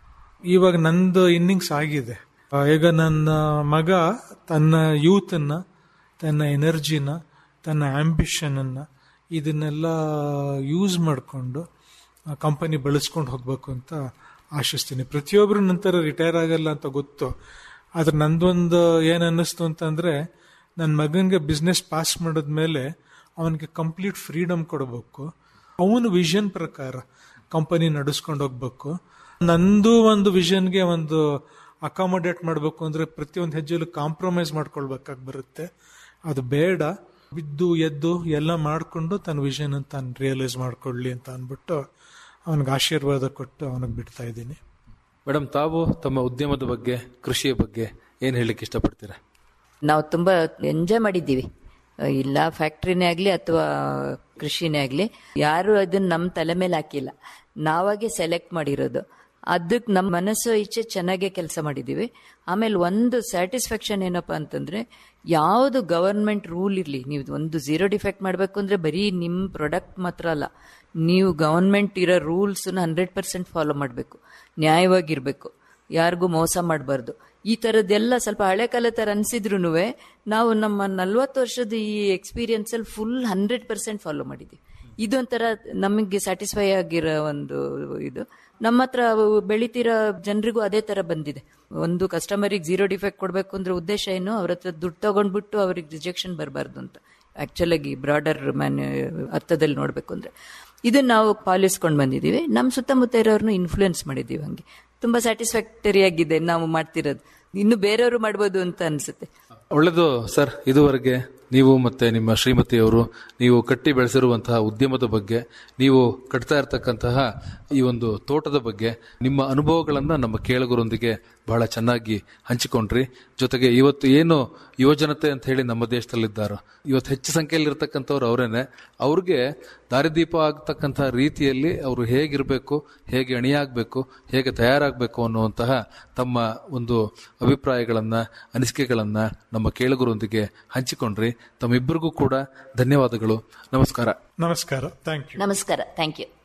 ಇವಾಗ ನಂದು ಇನ್ನಿಂಗ್ಸ್ ಆಗಿದೆ ಆ, ಈಗ ನನ್ನ ಮಗ ತನ್ನ ಯೂತನ್ನ ತನ್ನ ಎನರ್ಜಿನ ತನ್ನ ಆಂಬಿಷನ್ ಅನ್ನ ಇದನ್ನೆಲ್ಲ ಯೂಸ್ ಮಾಡಿಕೊಂಡು ಕಂಪನಿ ಬೆಳೆಸ್ಕೊಂಡು ಹೋಗ್ಬೇಕು ಅಂತ ಆಶಿಸ್ತೀನಿ ಪ್ರತಿಯೊಬ್ಬರು ನಂತರ ರಿಟೈರ್ ಆಗಲ್ಲ ಅಂತ ಗೊತ್ತು ಆದ್ರೆ ನಂದೊಂದು ಏನ್ ಅನ್ನಿಸ್ತು ಅಂತಂದ್ರೆ ನನ್ನ ಮಗನಿಗೆ ಬಿಸ್ನೆಸ್ ಪಾಸ್ ಮಾಡಿದ್ಮೇಲೆ ಅವನಿಗೆ ಕಂಪ್ಲೀಟ್ ಫ್ರೀಡಮ್ ಕೊಡಬೇಕು ಅವನ ವಿಷನ್ ಪ್ರಕಾರ ಕಂಪನಿ ನಡೆಸ್ಕೊಂಡು ಹೋಗ್ಬೇಕು ನಂದು ಒಂದು ವಿಷನ್ಗೆ ಒಂದು ಅಕಾಮಡೇಟ್ ಮಾಡಬೇಕು ಅಂದ್ರೆ ಪ್ರತಿಯೊಂದು ಹೆಜ್ಜೆಲ್ಲೂ ಕಾಂಪ್ರಮೈಸ್ ಮಾಡ್ಕೊಳ್ಬೇಕಾಗಿ ಬರುತ್ತೆ ಅದು ಬೇಡ ಬಿದ್ದು ಎದ್ದು ಎಲ್ಲ ಮಾಡಿಕೊಂಡು ತನ್ನ ವಿಷನ್ ತಾನು ರಿಯಲೈಸ್ ಮಾಡ್ಕೊಳ್ಳಿ ಅಂತ ಅಂದ್ಬಿಟ್ಟು ಅವನಿಗೆ ಆಶೀರ್ವಾದ ಕೊಟ್ಟು ಅವನಿಗೆ ಬಿಡ್ತಾ ಇದ್ದೀನಿ ಮೇಡಮ್ ತಾವು ತಮ್ಮ ಉದ್ಯಮದ ಬಗ್ಗೆ ಕೃಷಿಯ ಬಗ್ಗೆ ಏನ್ ಹೇಳಲಿಕ್ಕೆ ಇಷ್ಟಪಡ್ತೀರಾ ನಾವು ತುಂಬ ಎಂಜಾಯ್ ಮಾಡಿದ್ದೀವಿ ಇಲ್ಲ ಫ್ಯಾಕ್ಟ್ರಿನೇ ಆಗಲಿ ಅಥವಾ ಕೃಷಿನೇ ಆಗಲಿ ಯಾರು ಅದನ್ನ ನಮ್ಮ ತಲೆ ಮೇಲೆ ಹಾಕಿಲ್ಲ ನಾವಾಗೆ ಸೆಲೆಕ್ಟ್ ಮಾಡಿರೋದು ಅದಕ್ಕೆ ನಮ್ಮ ಮನಸ್ಸು ಇಚ್ಛೆ ಚೆನ್ನಾಗೇ ಕೆಲಸ ಮಾಡಿದ್ದೀವಿ ಆಮೇಲೆ ಒಂದು ಸ್ಯಾಟಿಸ್ಫ್ಯಾಕ್ಷನ್ ಏನಪ್ಪ ಅಂತಂದ್ರೆ ಯಾವುದು ಗವರ್ಮೆಂಟ್ ರೂಲ್ ಇರಲಿ ನೀವು ಒಂದು ಝೀರೋ ಡಿಫೆಕ್ಟ್ ಮಾಡಬೇಕು ಅಂದ್ರೆ ಬರೀ ನಿಮ್ಮ ಪ್ರಾಡಕ್ಟ್ ಮಾತ್ರ ಅಲ್ಲ ನೀವು ಗವರ್ಮೆಂಟ್ ಇರೋ ರೂಲ್ಸ್ನ ಹಂಡ್ರೆಡ್ ಪರ್ಸೆಂಟ್ ಫಾಲೋ ಮಾಡಬೇಕು ನ್ಯಾಯವಾಗಿರ್ಬೇಕು ಯಾರಿಗೂ ಮೋಸ ಮಾಡಬಾರ್ದು ಈ ಥರದ್ದೆಲ್ಲ ಸ್ವಲ್ಪ ಹಳೆ ಕಾಲ ಥರ ಅನ್ಸಿದ್ರು ನಾವು ನಮ್ಮ ನಲ್ವತ್ತು ವರ್ಷದ ಈ ಎಕ್ಸ್ಪೀರಿಯನ್ಸ್ ಅಲ್ಲಿ ಫುಲ್ ಹಂಡ್ರೆಡ್ ಪರ್ಸೆಂಟ್ ಫಾಲೋ ಮಾಡಿದ್ವಿ ಇದೊಂಥರ ನಮಗೆ ಸ್ಯಾಟಿಸ್ಫೈ ಆಗಿರೋ ಒಂದು ಇದು ನಮ್ಮ ಹತ್ರ ಬೆಳಿತಿರೋ ಜನರಿಗೂ ಅದೇ ತರ ಬಂದಿದೆ ಒಂದು ಕಸ್ಟಮರಿಗೆ ಝೀರೋ ಡಿಫೆಕ್ಟ್ ಕೊಡಬೇಕು ಅಂದ್ರೆ ಉದ್ದೇಶ ಏನು ಅವ್ರ ಹತ್ರ ದುಡ್ಡು ತಗೊಂಡ್ಬಿಟ್ಟು ಅವ್ರಿಗೆ ರಿಜೆಕ್ಷನ್ ಬರಬಾರ್ದು ಅಂತ ಆಕ್ಚುಲ್ ಆಗಿ ಬ್ರಾಡರ್ ಮ್ಯಾನ್ ಅರ್ಥದಲ್ಲಿ ನೋಡ್ಬೇಕು ಅಂದ್ರೆ ಇದನ್ನ ನಾವು ಪಾಲಿಸ್ಕೊಂಡು ಬಂದಿದ್ದೀವಿ ನಮ್ಮ ಸುತ್ತಮುತ್ತ ಇರೋರ್ನು ಇನ್ಫ್ಲೂಯೆನ್ಸ್ ಮಾಡಿದ್ದೀವಿ ಹಂಗೆ ತುಂಬಾ ಸ್ಯಾಟಿಸ್ಫ್ಯಾಕ್ಟರಿ ಆಗಿದೆ ನಾವು ಮಾಡ್ತಿರೋದು ಇನ್ನು ಬೇರೆಯವರು ಮಾಡ್ಬೋದು ಅಂತ ಅನ್ಸುತ್ತೆ ಒಳ್ಳೆಯದು ಸರ್ ಇದುವರೆಗೆ ನೀವು ಮತ್ತೆ ನಿಮ್ಮ ಶ್ರೀಮತಿಯವರು ನೀವು ಕಟ್ಟಿ ಬೆಳೆಸಿರುವಂತಹ ಉದ್ಯಮದ ಬಗ್ಗೆ ನೀವು ಕಟ್ತಾ ಇರತಕ್ಕಂತಹ ಈ ಒಂದು ತೋಟದ ಬಗ್ಗೆ ನಿಮ್ಮ ಅನುಭವಗಳನ್ನ ನಮ್ಮ ಕೇಳುಗರೊಂದಿಗೆ ಬಹಳ ಚೆನ್ನಾಗಿ ಹಂಚಿಕೊಂಡ್ರಿ ಜೊತೆಗೆ ಇವತ್ತು ಏನು ಯುವಜನತೆ ಅಂತ ಹೇಳಿ ನಮ್ಮ ದೇಶದಲ್ಲಿದ್ದಾರೋ ಇವತ್ತು ಹೆಚ್ಚು ಸಂಖ್ಯೆಯಲ್ಲಿ ಇರ್ತಕ್ಕಂಥವ್ರು ಅವರೇನೆ ಅವ್ರಿಗೆ ದಾರಿದೀಪ ಆಗ್ತಕ್ಕಂತಹ ರೀತಿಯಲ್ಲಿ ಅವರು ಹೇಗಿರಬೇಕು ಹೇಗೆ ಅಣಿಯಾಗಬೇಕು ಹೇಗೆ ತಯಾರಾಗಬೇಕು ಅನ್ನುವಂತಹ ತಮ್ಮ ಒಂದು ಅಭಿಪ್ರಾಯಗಳನ್ನ ಅನಿಸಿಕೆಗಳನ್ನ ನಮ್ಮ ಕೇಳುಗರೊಂದಿಗೆ ಹಂಚಿಕೊಂಡ್ರಿ ತಮ್ಮಿಬ್ಬರಿಗೂ ಕೂಡ ಧನ್ಯವಾದಗಳು ನಮಸ್ಕಾರ ನಮಸ್ಕಾರ ಥ್ಯಾಂಕ್ ಯು ನಮಸ್ಕಾರ ಥ್ಯಾಂಕ್ ಯು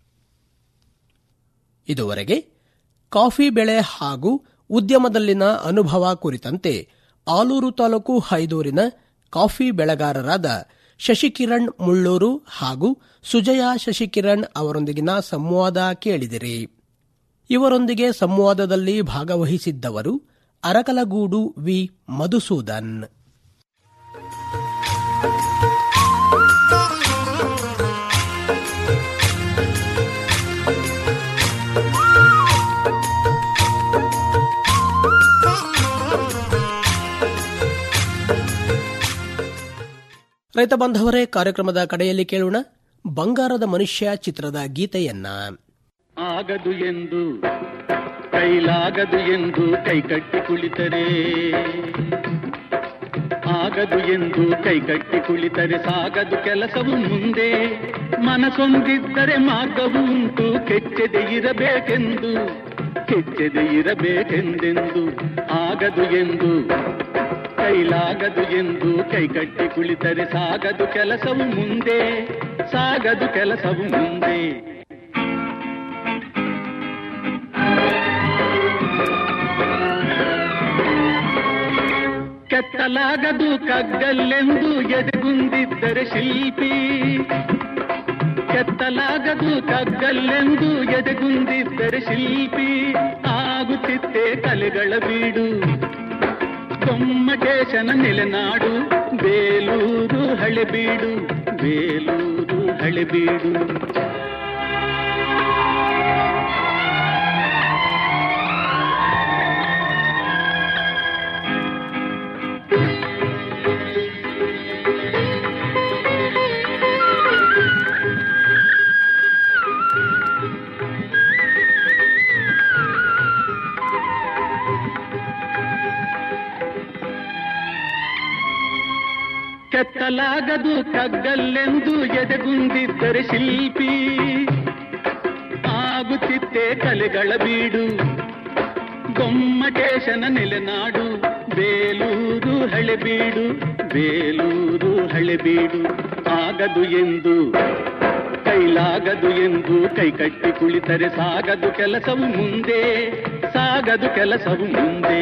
ಇದುವರೆಗೆ ಕಾಫಿ ಬೆಳೆ ಹಾಗೂ ಉದ್ಯಮದಲ್ಲಿನ ಅನುಭವ ಕುರಿತಂತೆ ಆಲೂರು ತಾಲೂಕು ಹೈದೂರಿನ ಕಾಫಿ ಬೆಳೆಗಾರರಾದ ಶಶಿಕಿರಣ್ ಮುಳ್ಳೂರು ಹಾಗೂ ಸುಜಯ ಶಶಿಕಿರಣ್ ಅವರೊಂದಿಗಿನ ಸಂವಾದ ಕೇಳಿದಿರಿ ಇವರೊಂದಿಗೆ ಸಂವಾದದಲ್ಲಿ ಭಾಗವಹಿಸಿದ್ದವರು ಅರಕಲಗೂಡು ವಿ ಮಧುಸೂದನ್ ರೈತ ಬಾಂಧವರೇ ಕಾರ್ಯಕ್ರಮದ ಕಡೆಯಲ್ಲಿ ಕೇಳೋಣ ಬಂಗಾರದ ಮನುಷ್ಯ ಚಿತ್ರದ ಗೀತೆಯನ್ನ ಆಗದು ಎಂದು ಕೈಲಾಗದು ಎಂದು ಕೈಕಟ್ಟಿ ಕುಳಿತರೆ ಆಗದು ಎಂದು ಕೈಕಟ್ಟಿ ಕುಳಿತರೆ ಸಾಗದು ಕೆಲಸವು ಮುಂದೆ ಮನಸೊಂದಿದ್ದರೆ ಮಾರ್ಗವು ಉಂಟು ಕೆಚ್ಚದೆ ಇರಬೇಕೆಂದು ಕೆಚ್ಚದೆ ಇರಬೇಕೆಂದೆಂದು ಆಗದು ಎಂದು ಕೈಲಾಗದು ಎಂದು ಕೈಕಟ್ಟಿ ಕುಳಿತರೆ ಸಾಗದು ಕೆಲಸವು ಮುಂದೆ ಸಾಗದು ಕೆಲಸವು ಮುಂದೆ ಕೆತ್ತಲಾಗದು ಕಗ್ಗಲ್ಲೆಂದು ಎದೆಗುಂದಿದ್ದರೆ ಶಿಲ್ಪಿ ಕೆತ್ತಲಾಗದು ಕಗ್ಗಲ್ಲೆಂದು ಎದೆಗುಂದಿದ್ದರೆ ಶಿಲ್ಪಿ ಆಗುತ್ತಿತ್ತೆ ಕಲೆಗಳ ಬೀಡು ಗೊಮ್ಮಟೇಶನ ನೆಲೆನಾಡು ಬೇಲೂರು ಹಳೆಬೀಡು ಬೇಲೂರು ಹಳೆಬೀಡು ಕೆತ್ತಲಾಗದು ಕಗ್ಗಲ್ಲೆಂದು ಎದೆಗುಂದಿದ್ದರೆ ಶಿಲ್ಪಿ ಆಗುತ್ತಿತ್ತೆ ಕಲೆಗಳ ಬೀಡು ಗೊಮ್ಮಟೇಶನ ನೆಲೆನಾಡು ಬೇಲೂರು ಹಳೆಬೀಡು ಬೇಲೂರು ಹಳೆಬೀಡು ಆಗದು ಎಂದು ಕೈಲಾಗದು ಎಂದು ಕೈಕಟ್ಟಿ ಕುಳಿತರೆ ಸಾಗದು ಕೆಲಸವು ಮುಂದೆ ಸಾಗದು ಕೆಲಸವು ಮುಂದೆ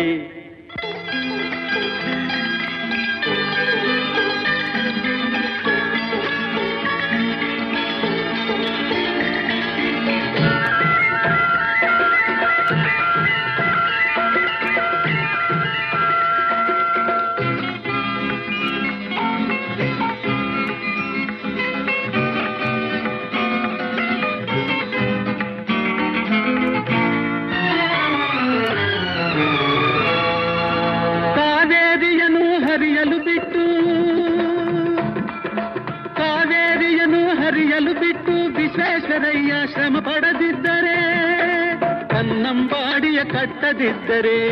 ಕಟ್ಟದಿದ್ದರೆ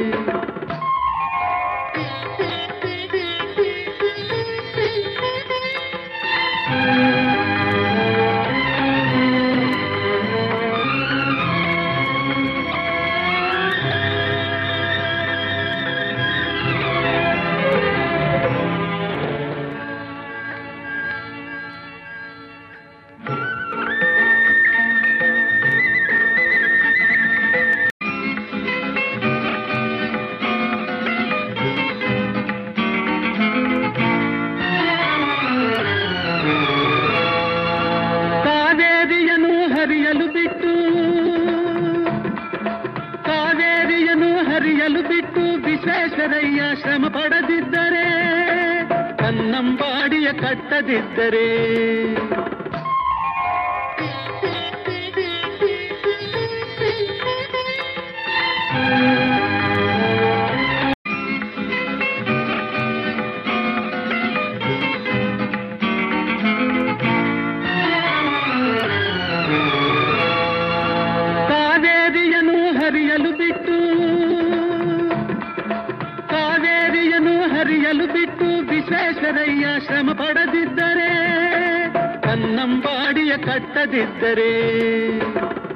ಕಾವೇರಿಯನ್ನು ಹರಿಯಲು ಬಿಟ್ಟು ಕಾವೇರಿಯನ್ನು ಹರಿಯಲು ಬಿಟ್ಟು ವಿಶ್ವೇಶ್ವರಯ್ಯ ಶ್ರಮ ಪಡದಿದ್ದರೆ ಕನ್ನಂಬಾಡಿಯ ಕಟ್ಟದಿದ್ದರೆ ಕಾವೇರಿಯನ್ನು ಹರಿಯಲು ಬಿಟ್ಟು ಕಾವೇರಿಯನ್ನು ಹರಿಯಲು ಬಿಟ್ಟು ವಿಶ್ವೇಶ್ವರಯ್ಯ ಶ್ರಮ ಪಡದಿದ್ದರೆ ಕನ್ನಂಬಾಡಿಯ ಕಟ್ಟದಿದ್ದರೆ